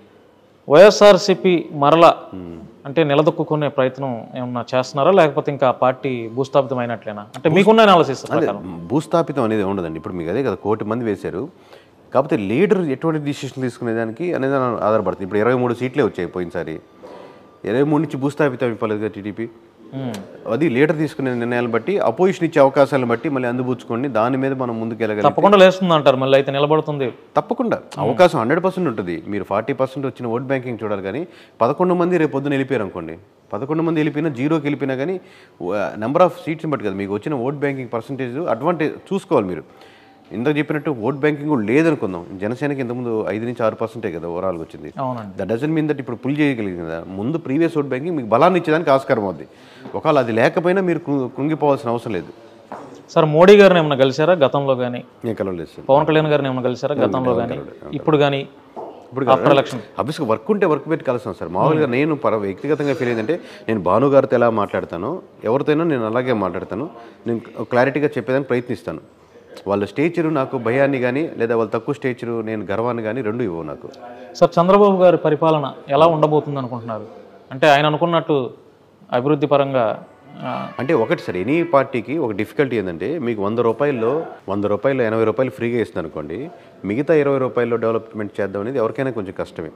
వైఎస్ఆర్సిపి మరల అంటే నిలదొక్కునే ప్రయత్నం ఏమన్నా చేస్తున్నారా లేకపోతే ఇంకా ఆ పార్టీ భూస్థాపితమైనట్లేనా అంటే మీకున్న అనాలసిస్ ప్రకారం భూస్థాపితం అనేది ఉండదండి ఇప్పుడు మీకు అదే కదా కోటి మంది వేశారు కాకపోతే లీడర్ ఎటువంటి డిసిషన్ తీసుకునేదానికి అనేది ఆధారపడుతుంది ఇప్పుడు ఇరవై మూడు సీట్లే వచ్చాయి పోయినసారి ఇరవై మూడు నుంచి భూస్థాపితం అయిపోలేదు కదా టీడీపీ మ్మ్. అది లీడర్ తీసుకునే నిర్ణయాలను బట్టి అపోజిషన్ ఇచ్చే అవకాశాలను బట్టి మళ్ళీ అందిపుచ్చుకోండి దాని మీద మనం ముందుకు వెళ్ళగలిగి తప్పకుండా లేస్తుంది అంటారు మళ్ళీ అయితే నిలబడుతుంది తప్పకుండా అవకాశం హండ్రెడ్ పర్సెంట్ ఉంటుంది మీరు ఫార్టీ పర్సెంట్ వచ్చిన ఓట్ బ్యాంకింగ్ చూడాలి కానీ పదకొండు మంది రేపు పొద్దున వెళ్ళిపోయారు అనుకోండి పదకొండు మంది వెళ్ళిపోయినా జీరోకి వెళ్ళిపోయినా కానీ నెంబర్ ఆఫ్ సీట్స్ని బట్టి కదా మీకు వచ్చిన ఓట్ బ్యాంకింగ్ పర్సంటేజ్ అడ్వాంటేజ్ చూసుకోవాలి మీరు ఇందాక చెప్పినట్టు ఓట్ బ్యాంకింగ్ కూడా లేదనుకుందాం జనసేనకి ఇంతకుముందు ఐదు నుంచి ఆరు పర్సెంటే కదా ఓవరాల్గా వచ్చింది అవునండి దట్ డజన్ మీన్ దట్ ఇప్పుడు పుల్ చేయగలిగింది కదా ముందు ప్రీవియస్ ఓట్ బ్యాంకింగ్ మీకు బలాన్ని ఇచ్చేదానికి ఆస్కారం అవుద్ది ఒకవేళ అది లేకపోయినా మీరు కృ- కృంగిపోవాల్సిన అవసరం లేదు సార్ మోడీ గారిని ఏమైనా కలిసారా గతంలో కానీ నేను కలవలేదు సార్ పవన్ కళ్యాణ్ గారిని ఏమైనా కలిసారా గతంలో కానీ ఇప్పుడు కానీ ఇప్పుడు ఆఫ్టర్ ఎలక్షన్ ఆబ్వియస్గా వర్క్ ఉంటే వర్క్ పెట్టి కలుస్తాం సార్ మామూలుగా నేను పర వ్యక్తిగతంగా ఫీల్ అయిందంటే నేను భాను గారితో ఎలా మాట్లాడతానో ఎవరితోనో నేను అలాగే మాట్లాడతాను నేను క్లారిటీగా చెప్పేదానికి ప్రయత్నిస్తాను వాళ్ళ స్టేచరు నాకు భయాన్ని కానీ లేదా వాళ్ళ తక్కువ స్టేచరు నేను గర్వాన్ని కానీ రెండు ఇవ్వవు నాకు సార్ చంద్రబాబు గారి పరిపాలన ఎలా ఉండబోతుంది అనుకుంటున్నారు అంటే ఆయన అనుకున్నట్టు అభివృద్ధి పరంగా ఆ, అంటే ఒకటి సార్ ఎనీ పార్టీకి ఒక డిఫికల్టీ ఏంటంటే మీకు వంద రూపాయల్లో వంద రూపాయలు ఎనభై రూపాయలు ఫ్రీగా ఇస్తుంది అనుకోండి మిగతా ఇరవై రూపాయల్లో డెవలప్మెంట్ చేద్దాం అనేది ఎవరికైనా కొంచెం కష్టమే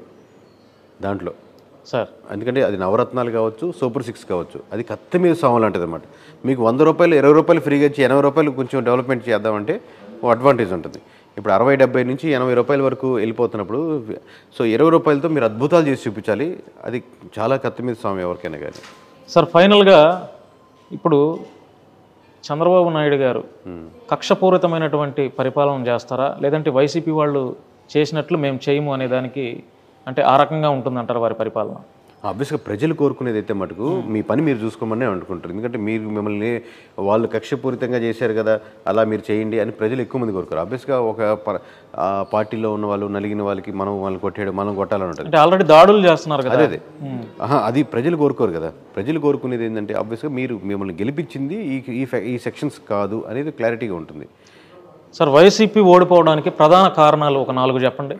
దాంట్లో సార్ ఎందుకంటే అది నవరత్నాలు కావచ్చు సూపర్ సిక్స్ కావచ్చు అది కత్తి మీద సాము లాంటిది అనమాట మీకు వంద రూపాయలు ఇరవై రూపాయలు ఫ్రీగా ఇచ్చి ఎనభై రూపాయలు కొంచెం డెవలప్మెంట్ చేద్దామంటే ఓ అడ్వాంటేజ్ ఉంటుంది ఇప్పుడు అరవై డెబ్బై నుంచి ఎనభై రూపాయల వరకు వెళ్ళిపోతున్నప్పుడు సో ఇరవై రూపాయలతో మీరు అద్భుతాలు చేసి చూపించాలి అది చాలా కత్తి మీద సాము ఎవరికైనా కానీ సార్ ఫైనల్గా ఇప్పుడు చంద్రబాబు నాయుడు గారు కక్షపూరితమైనటువంటి పరిపాలన చేస్తారా లేదంటే వైసీపీ వాళ్ళు చేసినట్లు మేము చేయము అనే దానికి అంటే ఆ రకంగా ఉంటుందంటారు వారి పరిపాలన ఆబ్వియస్గా ప్రజలు కోరుకునేది అయితే మటుకు మీ పని మీరు చూసుకోమని అనుకుంటారు ఎందుకంటే మీరు మిమ్మల్ని వాళ్ళు కక్షపూరితంగా చేశారు కదా అలా మీరు చేయండి అని ప్రజలు ఎక్కువ మంది కోరుకోరు ఆబ్వియస్గా ఒక ప- ఆ పార్టీలో ఉన్న వాళ్ళు నలిగిన వాళ్ళకి మనం వాళ్ళని కొట్టాడు మనం కొట్టాలని ఉంటుంది అంటే ఆల్రెడీ దాడులు చేస్తున్నారు కదా అదే అదే ఆహా, అది ప్రజలు కోరుకోరు కదా ప్రజలు కోరుకునేది ఏంటంటే ఆబ్వియస్గా మీరు మిమ్మల్ని గెలిపించింది ఈ ఈ ఫె- ఈ సెక్షన్స్ కాదు అనేది క్లారిటీగా ఉంటుంది సార్ వైసీపీ ఓడిపోవడానికి ప్రధాన కారణాలు ఒక నాలుగు చెప్పండి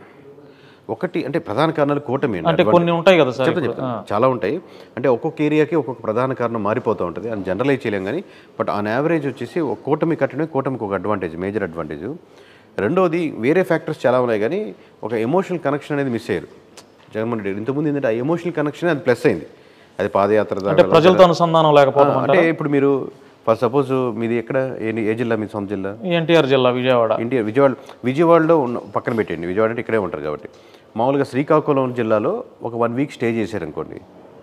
ఒకటి అంటే ప్రధాన కారణాలు కూటమి అండి. అంటే కొన్ని ఉంటాయి కదా సార్ ఇప్పుడు. చెప్తాను. చాలా ఉంటాయి అంటే ఒక్కొక్క ఏరియాకి ఒక్కొక్క ప్రధాన కారణం మారిపోతూ ఉంటుంది అని జనరలైజ్ చేయలేం కానీ బట్ ఆన్ యావరేజ్ వచ్చేసి ఒక కూటమి కట్టడమే కూటమికి ఒక అడ్వాంటేజ్ మేజర్ అడ్వాంటేజ్ రెండోది వేరే ఫ్యాక్టర్స్ చాలా ఉన్నాయి కానీ ఒక ఎమోషనల్ కనెక్షన్ అనేది మిస్ అయ్యారు జగన్మోహన్ రెడ్డి ఇంతకుముందు ఏంటంటే ఆ ఎమోషనల్ కనెక్షన్ అది ప్లస్ అయింది అది పాదయాత్ర ద్వారా అంటే ప్రజలతో అనుసంధానం లేకపోవడం అంటే ఇప్పుడు మీరు ఫర్ సపోజ్ మీది ఎక్కడ ఏ- ఏ జిల్లా మీ సొంత జిల్లా ఎన్టీఆర్ జిల్లా విజయవాడ ఇండియా విజయవాడ విజయవాడలో ఉన్న పక్కన పెట్టండి విజయవాడ అంటే ఇక్కడే ఉంటారు కాబట్టి మామూలుగా శ్రీకాకుళం జిల్లాలో ఒక వన్ వీక్ స్టే చేశారనుకోండి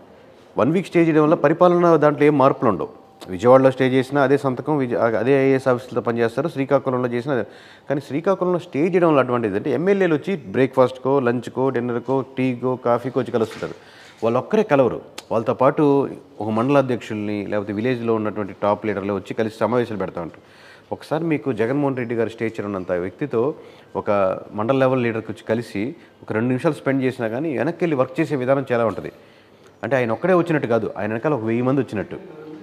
వన్ వీక్ స్టే చేయడం వల్ల పరిపాలన దాంట్లో ఏం మార్పులు ఉండవు విజయవాడలో స్టే చేసినా అదే సంతకం విజయ అదే ఐఏఎస్ ఆఫీసులతో పనిచేస్తారు శ్రీకాకుళంలో చేసిన అదే. కానీ శ్రీకాకుళంలో స్టే చేయడం వల్ల అడ్వాంటేజ్ అంటే ఎమ్మెల్యేలు వచ్చి బ్రేక్ఫాస్ట్కో లంచ్కో డిన్నర్కో టీకో కాఫీకో వచ్చి కలుస్తుంటారు వాళ్ళు ఒక్కరే కలవరు వాళ్ళతో పాటు ఒక మండల అధ్యక్షుల్ని లేకపోతే విలేజ్లో ఉన్నటువంటి టాప్ లీడర్లు వచ్చి కలిసి సమావేశాలు పెడతా ఉంటారు ఒకసారి మీకు జగన్మోహన్ రెడ్డి గారు స్టేచర్ ఉన్నంత వ్యక్తితో ఒక మండల లెవెల్ లీడర్కి వచ్చి కలిసి ఒక రెండు నిమిషాలు స్పెండ్ చేసినా కానీ వెనక్కి వెళ్ళి వర్క్ చేసే విధానం చాలా ఉంటుంది అంటే ఆయన ఒక్కడే వచ్చినట్టు కాదు ఆయన వెనకాల ఒక వెయ్యి మంది వచ్చినట్టు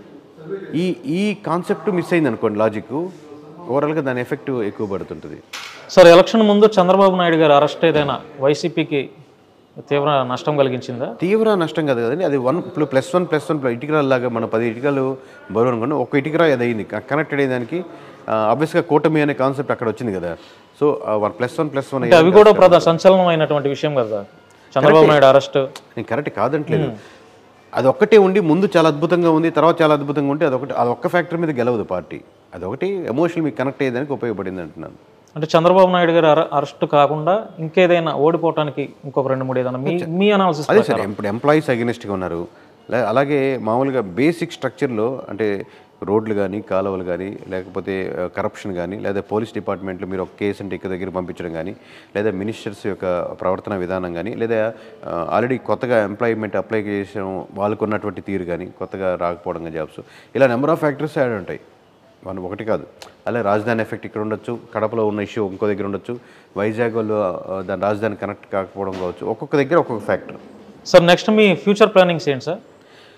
ఈ ఈ కాన్సెప్ట్ మిస్ అయింది అనుకోండి లాజిక్ ఓవరాల్గా దాని ఎఫెక్ట్ ఎక్కువ పడుతుంటుంది సార్ ఎలక్షన్ ముందు చంద్రబాబు నాయుడు గారు అరెస్ట్ ఏదైనా వైసీపీకి తీవ్ర నష్టం కలిగించిందా తీవ్ర నష్టం కాదు కదండి అది వన్ ఇప్పుడు ప్లస్ వన్ ప్లస్ వన్ ఇటుకరాలు లాగా మన పది ఇటుకలు బరువు అనుకోండి ఒక ఇటుకరా అది అయింది కనెక్టెడ్ అయ్యే దానికి ఆబ్వియస్గా కూటమి అనే కాన్సెప్ట్ అక్కడ వచ్చింది కదా so one plus one plus one అంటే అవి కూడా ప్రధాన సంచలనమైనటువంటి విషయం కదా చంద్రబాబు నాయుడు అరెస్ట్ నేను కరెక్ట్ కాదంటలేదు అది ఒక్కటే ఉండి ముందు చాలా అద్భుతంగా ఉంది తర్వాత చాలా అద్భుతంగా ఉంటే అదొకటి అదొక్క ఫ్యాక్టర్ మీద గెలవదు పార్టీ అదొకటి ఎమోషనల్ మీకు కనెక్ట్ అయ్యేదానికి ఉపయోగపడింది అంటున్నాను అంటే చంద్రబాబు నాయుడు గారు అరె- అరెస్ట్ కాకుండా ఇంకేదైనా ఓడిపోవటానికి ఇంకొక రెండు మూడు ఏదైనా మీ మీ అనాలిసిస్ అదే సార్ ఇప్పుడు ఎంప్లాయీస్ అగెనిస్ట్గా ఉన్నారు లే- అలాగే మామూలుగా బేసిక్ స్ట్రక్చర్లో అంటే రోడ్లు కానీ కాలువలు కానీ లేకపోతే కరప్షన్ కానీ లేదా పోలీస్ డిపార్ట్మెంట్లో మీరు ఒక కేసు అంటే ఇక్కడ దగ్గర పంపించడం కానీ లేదా మినిస్టర్స్ యొక్క ప్రవర్తన విధానం కానీ లేదా ఆల్రెడీ కొత్తగా ఎంప్లాయ్మెంట్ అప్లై చేసిన వాళ్ళకు ఉన్నటువంటి తీరు కానీ కొత్తగా రాకపోవడం కానీ జాబ్స్ ఇలా నెంబర్ ఆఫ్ ఫ్యాక్టర్స్ యాడ్ ఉంటాయి మనం ఒకటి కాదు అలాగే రాజధాని ఎఫెక్ట్ ఇక్కడ ఉండొచ్చు కడపలో ఉన్న ఇష్యూ ఇంకో దగ్గర ఉండొచ్చు వైజాగ్లో ఆ, దాని రాజధాని కనెక్ట్ కాకపోవడం కావచ్చు ఒక్కొక్క దగ్గర ఒక్కొక్క ఫ్యాక్టర్ సార్ నెక్స్ట్ మీ ఫ్యూచర్ ప్లానింగ్స్ ఏంటి సార్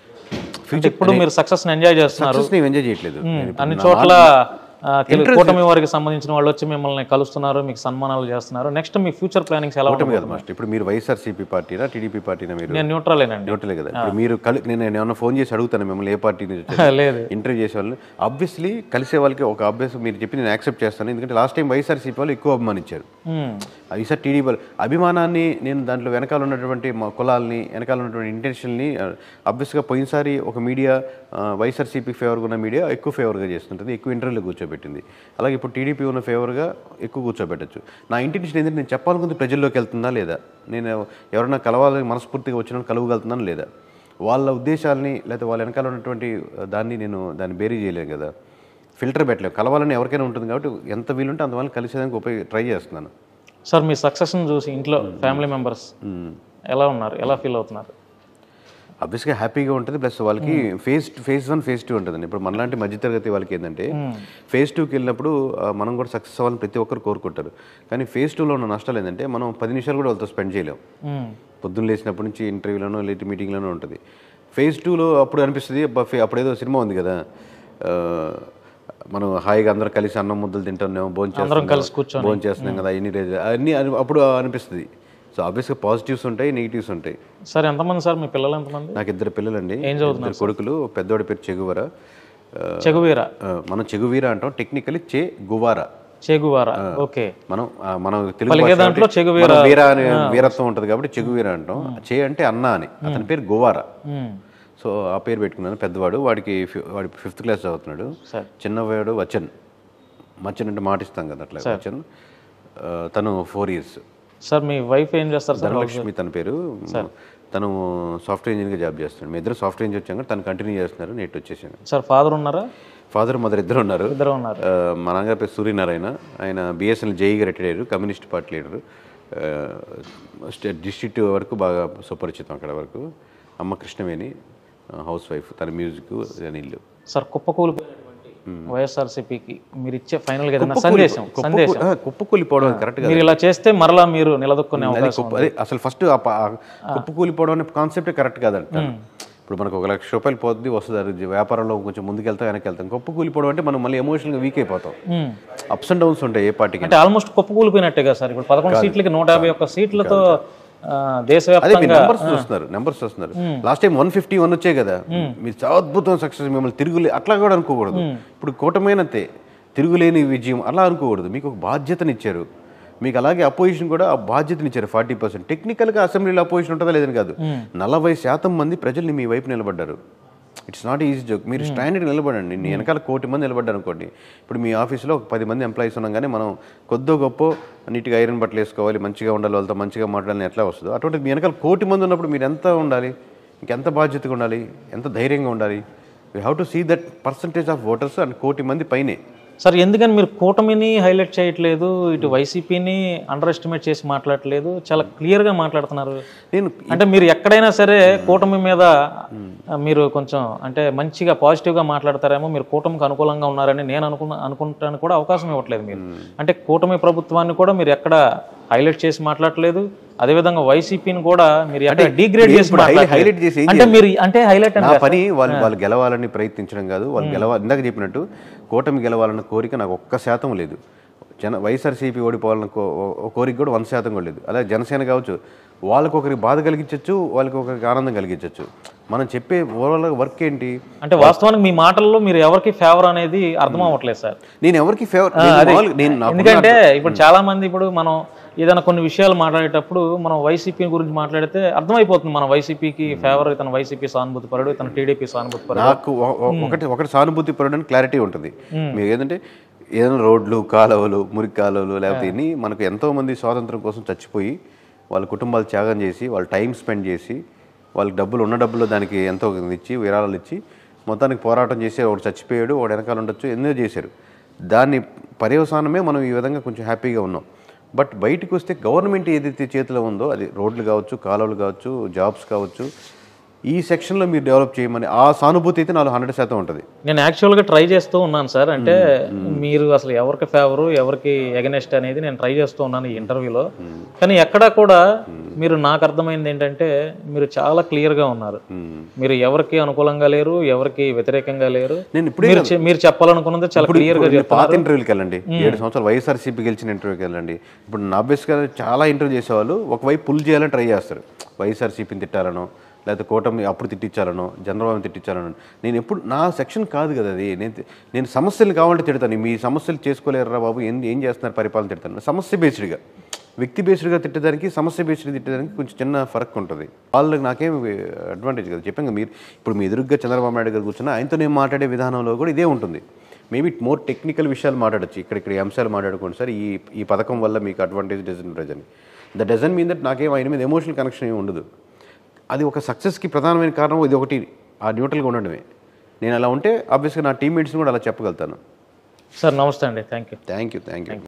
అంటే ఇప్పుడు మీరు సక్సెస్ ఎంజాయ్ చేస్తున్నారు సక్సెస్ నేను ఎంజాయ్ చేయట్లేదు నేను ఇప్పుడు అన్ని చోట్ల ఆ, తెలుగు కూటమి వారికి సంబంధించిన వాళ్ళు వచ్చి మిమ్మల్ని కలుస్తున్నారు మీకు సన్మానాలు చేస్తున్నారు నెక్స్ట్ మీ ఫ్యూచర్ ప్లానింగ్స్ ఎలా కూటమి ఉంటాయి కదా మాస్టర్ ఇప్పుడు మీరు వైఎస్ఆర్సీపీ పార్టీనా టీడీపీ పార్టీనా మీరు నేను న్యూట్రలేనండి న్యూట్రలే కదా ఇప్పుడు మీరు కలి నేను ఏమన్నా ఫోన్ చేసి అడుగుతాను మిమ్మల్ని ఏ పార్టీ నుంచి వచ్చారు? లేదు ఇంటర్వ్యూ చేసే వాళ్ళని ఆబ్వియస్లీ కలిసే వాళ్ళకి ఒక అభ్యాస్ మీరు చెప్పి నేను యాక్సెప్ట్ చేస్తాను ఎందుకంటే లాస్ట్ టైం వైఎస్ఆర్సీపీ వాళ్ళు ఎక్కువ అభిమానించారు మ్మ్. ఈసారి టీడీపీ వాళ్ళు అభిమానాన్ని నేను దాంట్లో వెనకాల ఉన్నటువంటి మా కులాల్ని వెనకాల ఉన్నటువంటి ఇంటెన్షన్ని అబ్వియస్గా పోయినసారి ఒక మీడియా వైఎస్ఆర్సీపీ ఫేవర్గా ఉన్న మీడియా ఎక్కువ ఫేవర్గా చేస్తుంటుంది ఎక్కువ ఇంటర్వ్యూలో కూర్చోబెట్టింది అలాగే ఇప్పుడు టీడీపీ ఉన్న ఫేవర్గా ఎక్కువ కూర్చోబెట్టచ్చు నా ఇంటెన్షన్ ఏంటంటే నేను చెప్పాలనుకుంది ప్రజల్లోకి వెళ్తుందా లేదా నేను ఎవరైనా కలవాలని మనస్ఫూర్తిగా వచ్చిన కలవగలుగుతున్నాను లేదా వాళ్ళ ఉద్దేశాలని లేకపోతే వాళ్ళ వెనకాల ఉన్నటువంటి ఆ, దాన్ని నేను దాన్ని బేరీ చేయలేను కదా ఫిల్టర్ పెట్టలేము కలవాలని ఎవరికైనా ఉంటుంది కాబట్టి ఎంత వీలుంటే అంతవల్ల కలిసేదానికి ఉపయోగ ట్రై చేస్తున్నాను సార్ మీ సక్సెస్ని చూసి ఇంట్లో ఫ్యామిలీ మెంబర్స్ ఎలా ఉన్నారు ఎలా ఫీల్ అవుతున్నారు అబ్వియస్గా హ్యాపీగా ఉంటుంది ప్లస్ వాళ్ళకి phase phase one phase two ఉంటుందండి ఇప్పుడు మనలాంటి మధ్యతరగతి వాళ్ళకి ఏంటంటే ఫేజ్ టూకి వెళ్ళినప్పుడు ఆ, మనం కూడా సక్సెస్ అవ్వాలని ప్రతి ఒక్కరు కోరుకుంటారు కానీ ఫేజ్ టూలో ఉన్న నష్టాలు ఏంటంటే మనం పది నిమిషాలు కూడా వాళ్ళతో స్పెండ్ చేయలేం మ్మ్. పొద్దున్న లేచినప్పటి నుంచి ఇంటర్వ్యూలోనో లేట్ మీటింగ్లోనో ఉంటుంది ఫేజ్ టూలో అప్పుడు అనిపిస్తుంది అబ్బా, ఫే- అప్పుడేదో సినిమా ఉంది కదా ఆ, మనం హాయిగా అందరం కలిసి అన్నం ముద్దలు తింటున్నాం భోజనం కలిసి కూర్చొని. భోజనం చేస్తున్నాం కదా ఇన్ని రోజులు అన్నీ అని- అప్పుడు అనిపిస్తుంది సో ఆబ్వియస్గా పాజిటివ్స్ ఉంటాయి నెగిటివ్స్ ఉంటాయి సార్ ఎంతమంది సార్ మీ పిల్లలు ఎంతమంది నాకు ఇద్దరు పిల్లలండి ఏం చదువుతున్నారు ఇద్దరు కొడుకులు పెద్దోడి పేరు చెగువర ఆ, చెగువీర ఆ, మనం చెగువీర అంటాం టెక్నికలీ చే గువార చెగువారా ఓకే మనం ఆ, మనం తెలుగు పలికే భాష దాంట్లో కాబట్టి చెగువీర మనం వీర అనే వీరత్వం ఉంటుంది కాబట్టి చెగువీర అంటాం చే అంటే అన్న అని అతని పేరు గువార మ్మ్. సో ఆ పేరు పెట్టుకున్నాను పెద్దవాడు వాడికి ఫి- వాడి ఫిఫ్త్ క్లాస్ చదువుతున్నాడు సరే. చిన్నవాడు వచన్ మచ్చన్ అంటే మాటిస్తాం కదా అట్లా వచన్ ఆ, తను ఫోర్ ఇయర్స్ సార్ మీ వైఫ్ ఏం చేస్తారు సార్ ధనలక్ష్మి తన పేరు తను సాఫ్ట్వేర్ ఇంజనీర్గా జాబ్ చేస్తున్నాడు మీ ఇద్దరు సాఫ్ట్వేర్ ఇంజనీర్ వచ్చాక తను కంటిన్యూ చేస్తున్నారు నేట్ వచ్చేసాను సార్ ఫాదర్ ఉన్నారా ఫాదర్ మదర్ ఇద్దరు ఉన్నారు ఇద్దరు ఉన్నారు ఆ, మా నాన్నగారి పేరు సూర్యనారాయణ ఆయన బిఎస్ఎన్ఎల్ జేఈగా రిటైర్ అయ్యారు communist party leader state district వరకు బాగా సుపరిచితం అక్కడ వరకు అమ్మ కృష్ణవేణి హౌస్ వైఫ్ తన మ్యూజిక్ తన ఇల్లు సార్ కుప్పకూలిపోయినటువంటి వైఎస్ఆర్సీపీకి మీరు ఇచ్చే ఫైనల్ గా ఏదైనా సందేశం సందేశం కుప్పకూలిపోవడం కరెక్ట్ మీరు ఇలా చేస్తే మరలా మీరు నిలదొక్కునే అది అవకాశం కుప్ప అదే అసలు ఫస్ట్ కుప్పకూలిపోవడం అనే కాన్సెప్టే కరెక్ట్ కాదంట ఇప్పుడు మనకు ఒక లక్ష రూపాయలు పోతుంది వస్తుంది అది వ్యాపారంలో కొంచెం ముందుకెళ్తాం వెనక్కి వెళ్తాం కుప్పకూలిపోవడం అంటే మనం మళ్ళీ ఎమోషనల్గా వీక్ అయిపోతాం మ్మ్. అప్స్ అండ్ డౌన్స్ ఉంటాయి ఏ పార్టీకి అంటే ఆల్మోస్ట్ కుప్పకూలిపోయినట్టేగా సార్ ఇప్పుడు పదకొండు సీట్లకి నూట యాభై ఒక్క సీట్లతో ఆ, అదే దేశవ్యాప్తంగా మీరు నెంబర్స్ చూస్తున్నారు నెంబర్స్ చూస్తున్నారు last time one fifty one వచ్చాయి కదా మీరు చాలా అద్భుతం సక్సెస్ మిమ్మల్ని తిరుగులే అట్లా కూడా అనుకోకూడదు ఇప్పుడు కూటమైనంతే తిరుగులేని విజయం అలా అనుకోకూడదు మీకు ఒక బాధ్యతనిచ్చారు మీకు అలాగే అపోజిషన్ కూడా ఆ బాధ్యతనిచ్చారు ఫార్టీ పర్సెంట్ టెక్నికల్గా అసెంబ్లీలో అపోజిషన్ ఉంటుందా లేదని కాదు నలభై శాతం మంది ప్రజల్ని మీ వైపు నిలబడ్డారు ఇట్స్ నాట్ ఈజీ జోక్ మీరు స్టాండర్డ్ నిలబడండి నీ వెనకాల కోటి మంది నిలబడ్డారు అనుకోండి ఇప్పుడు మీ ఆఫీస్లో ఒక పది మంది ఎంప్లాయీస్ ఉన్నాం కానీ మనం కొద్దో గొప్ప నీట్గా ఐరన్ బట్టలు వేసుకోవాలి మంచిగా ఉండాలి వాళ్ళతో మంచిగా మాట్లాడాలని ఎట్లా వస్తుందో అటువంటి మీ వెనకాల కోటి మంది ఉన్నప్పుడు మీరు ఎంత ఉండాలి ఇంకెంత బాధ్యతగా ఉండాలి ఎంత ధైర్యంగా ఉండాలి we have to see that percentage of voters and crore మంది పైనే సార్ ఎందుకని మీరు కూటమిని హైలైట్ చేయట్లేదు ఇటు వైసీపీని అండర్ ఎస్టిమేట్ చేసి మాట్లాడట్లేదు చాలా క్లియర్ గా మాట్లాడుతున్నారు నేను అంటే మీరు ఎక్కడైనా సరే కూటమి మీద ఆ, మీరు కొంచెం అంటే మంచిగా పాజిటివ్ గా మాట్లాడతారేమో మీరు కూటమికి అనుకూలంగా ఉన్నారని నేను అనుకున్న అనుకుంటానికి కూడా అవకాశం ఇవ్వట్లేదు మీరు అంటే కూటమి ప్రభుత్వాన్ని కూడా మీరు ఎక్కడ హైలైట్ చేసి మాట్లాడట్లేదు అదేవిధంగా వైసీపీని కూడా మీరు ఎక్కడ డిగ్రేడ్ చేసి ఇప్పుడు highlight- మాట్లాడట్లేదు. highlight చేసి ఏం అంటే మీరు అంటే హైలైట్ నా పని వాళ్ళు వాళ్ళు గెలవాలని ప్రయత్నించడం కాదు వాళ్ళు గెలవాలి ఇందాక చెప్పినట్టు కూటమి గెలవాలన్న కోరిక నాకు ఒక్క శాతం లేదు జన వైఎస్ఆర్సీపీ ఓడిపోవాలన్న కో- ఓ- కోరిక కూడా వన్ శాతం కూడా లేదు అలాగే జనసేన కావచ్చు వాళ్ళకి ఒకరికి బాధ కలిగించవచ్చు వాళ్ళకి ఒకరికి ఆనందం కలిగించవచ్చు మనం చెప్పే ఓవరాల్ వర్క్ ఏంటి అంటే వాస్తవానికి మీ మాటల్లో మీరు ఎవరికి ఫేవర్ అనేది అర్థం అవ్వట్లేదు సార్ నేను ఎవరికి ఫేవర్ నేను నాకు ఎందుకంటే ఇప్పుడు చాలా మంది ఇప్పుడు మనం ఏదైనా కొన్ని విషయాలు మాట్లాడేటప్పుడు మనం వైసీపీ గురించి మాట్లాడితే అర్థమైపోతుంది మన వైసీపీకి ఫేవర్ ఇతను వైసీపీ సానుభూతి పరుడు ఇతను టీడీపీ సానుభూతి పరుడు నాకు ఒ- ఒ- ఒకటి ఒకటి సానుభూతి పడడానికి క్లారిటీ ఉంటుంది మీరు ఏదంటే ఏదైనా రోడ్లు కాలువలు మురికి కాలువలు లేకపోతే ఇన్ని మనకు ఎంతో మంది స్వాతంత్రం కోసం చచ్చిపోయి వాళ్ళ కుటుంబాలు త్యాగం చేసి వాళ్ళ టైం స్పెండ్ చేసి వాళ్ళకి డబ్బులు ఉన్న డబ్బులు దానికి ఎంతో ఇచ్చి విరాళాలు ఇచ్చి మొత్తానికి పోరాటం చేసి ఒకడు చచ్చిపోయాడు ఒకడు వెనకాల ఉండొచ్చు ఎన్నో చేశారు దాన్ని పర్యవసానమే మనం ఈ విధంగా కొంచెం హ్యాపీగా ఉన్నాం బట్ బయటకు వస్తే గవర్నమెంట్ ఏదైతే చేతిలో ఉందో అది రోడ్లు కావచ్చు కాలువలు కావచ్చు జాబ్స్ కావచ్చు ఈ సెక్షన్లో మీరు డెవలప్ చేయమని ఆ సానుభూతి అయితే నాలుగు హండ్రెడ్ శాతం ఉంటుంది నేను యాక్చువల్గా ట్రై చేస్తూ ఉన్నాను సార్ అంటే మీరు అసలు ఎవరికి ఫేవరు ఎవరికి ఎగనెస్ట్ అనేది నేను ట్రై చేస్తూ ఉన్నాను ఈ ఇంటర్వ్యూలో కానీ ఎక్కడా కూడా మీరు నాకు అర్థమైంది ఏంటంటే మీరు చాలా క్లియర్గా ఉన్నారు మీరు ఎవరికి అనుకూలంగా లేరు ఎవరికి వ్యతిరేకంగా లేరు నేను ఇప్పుడే మీరు చె- మీరు చెప్పాలనుకున్నది చాలా క్లియర్గా ఇప్పుడు మీరు పాత ఇంటర్వ్యూకి వెళ్ళండి ఏడు సంవత్సరాలు వైఎస్ఆర్సీపీ గెలిచిన ఇంటర్వ్యూకి వెళ్ళండి ఇప్పుడు నా గా చాలా ఇంటర్వ్యూ చేసేవాళ్ళు ఒకవైపు పుల్ చేయాలని ట్రై చేస్తారు వైఎస్ఆర్సీపీని తిట్టాలనో లేకపోతే కూటమి అప్పుడు తిట్టించాలనో చంద్రబాబుని తిట్టించాలనో నేను ఎప్పుడు నా సెక్షన్ కాదు కదా అది నేను తి- నేను సమస్యలు కావాలంటే తిడతాను మీ సమస్యలు చేసుకోలేరురా బాబు ఏం ఏం చేస్తున్నారు పరిపాలన తిడతాను సమస్య బేస్డ్గా వ్యక్తి బేస్డ్గా తిట్టడానికి సమస్య బేస్డ్ తిట్టడానికి కొంచెం చిన్న ఫరక్ ఉంటుంది వాళ్ళకి నాకేం అడ్వాంటేజ్ కదా చెప్పాను కదా మీరు ఇప్పుడు మీ ఎదురుగ్గా చంద్రబాబు నాయుడు గారు కూర్చున్నా ఆయనతో నేను మాట్లాడే విధానంలో కూడా ఇదే ఉంటుంది మేబీ మోర్ టెక్నికల్ విషయాలు మాట్లాడచ్చు ఇక్కడ ఇక్కడ ఈ అంశాలు మాట్లాడుకోండి సార్ ఈ ఈ పథకం వల్ల మీకు అడ్వాంటేజ్ డజన్ అని ద డజన్ మీన్ దట్ నాకేం ఆయన మీద ఎమోషనల్ కనెక్షన్ ఏమి ఉండదు అది ఒక సక్సెస్కి ప్రధానమైన కారణం ఇది ఒకటి ఆ న్యూట్రల్గా ఉండడమే నేను అలా ఉంటే ఆబ్వియస్గా నా టీమ్మేట్స్ని కూడా అలా చెప్పగలుగుతాను సార్ నమస్తే అండి thank you thank you thank you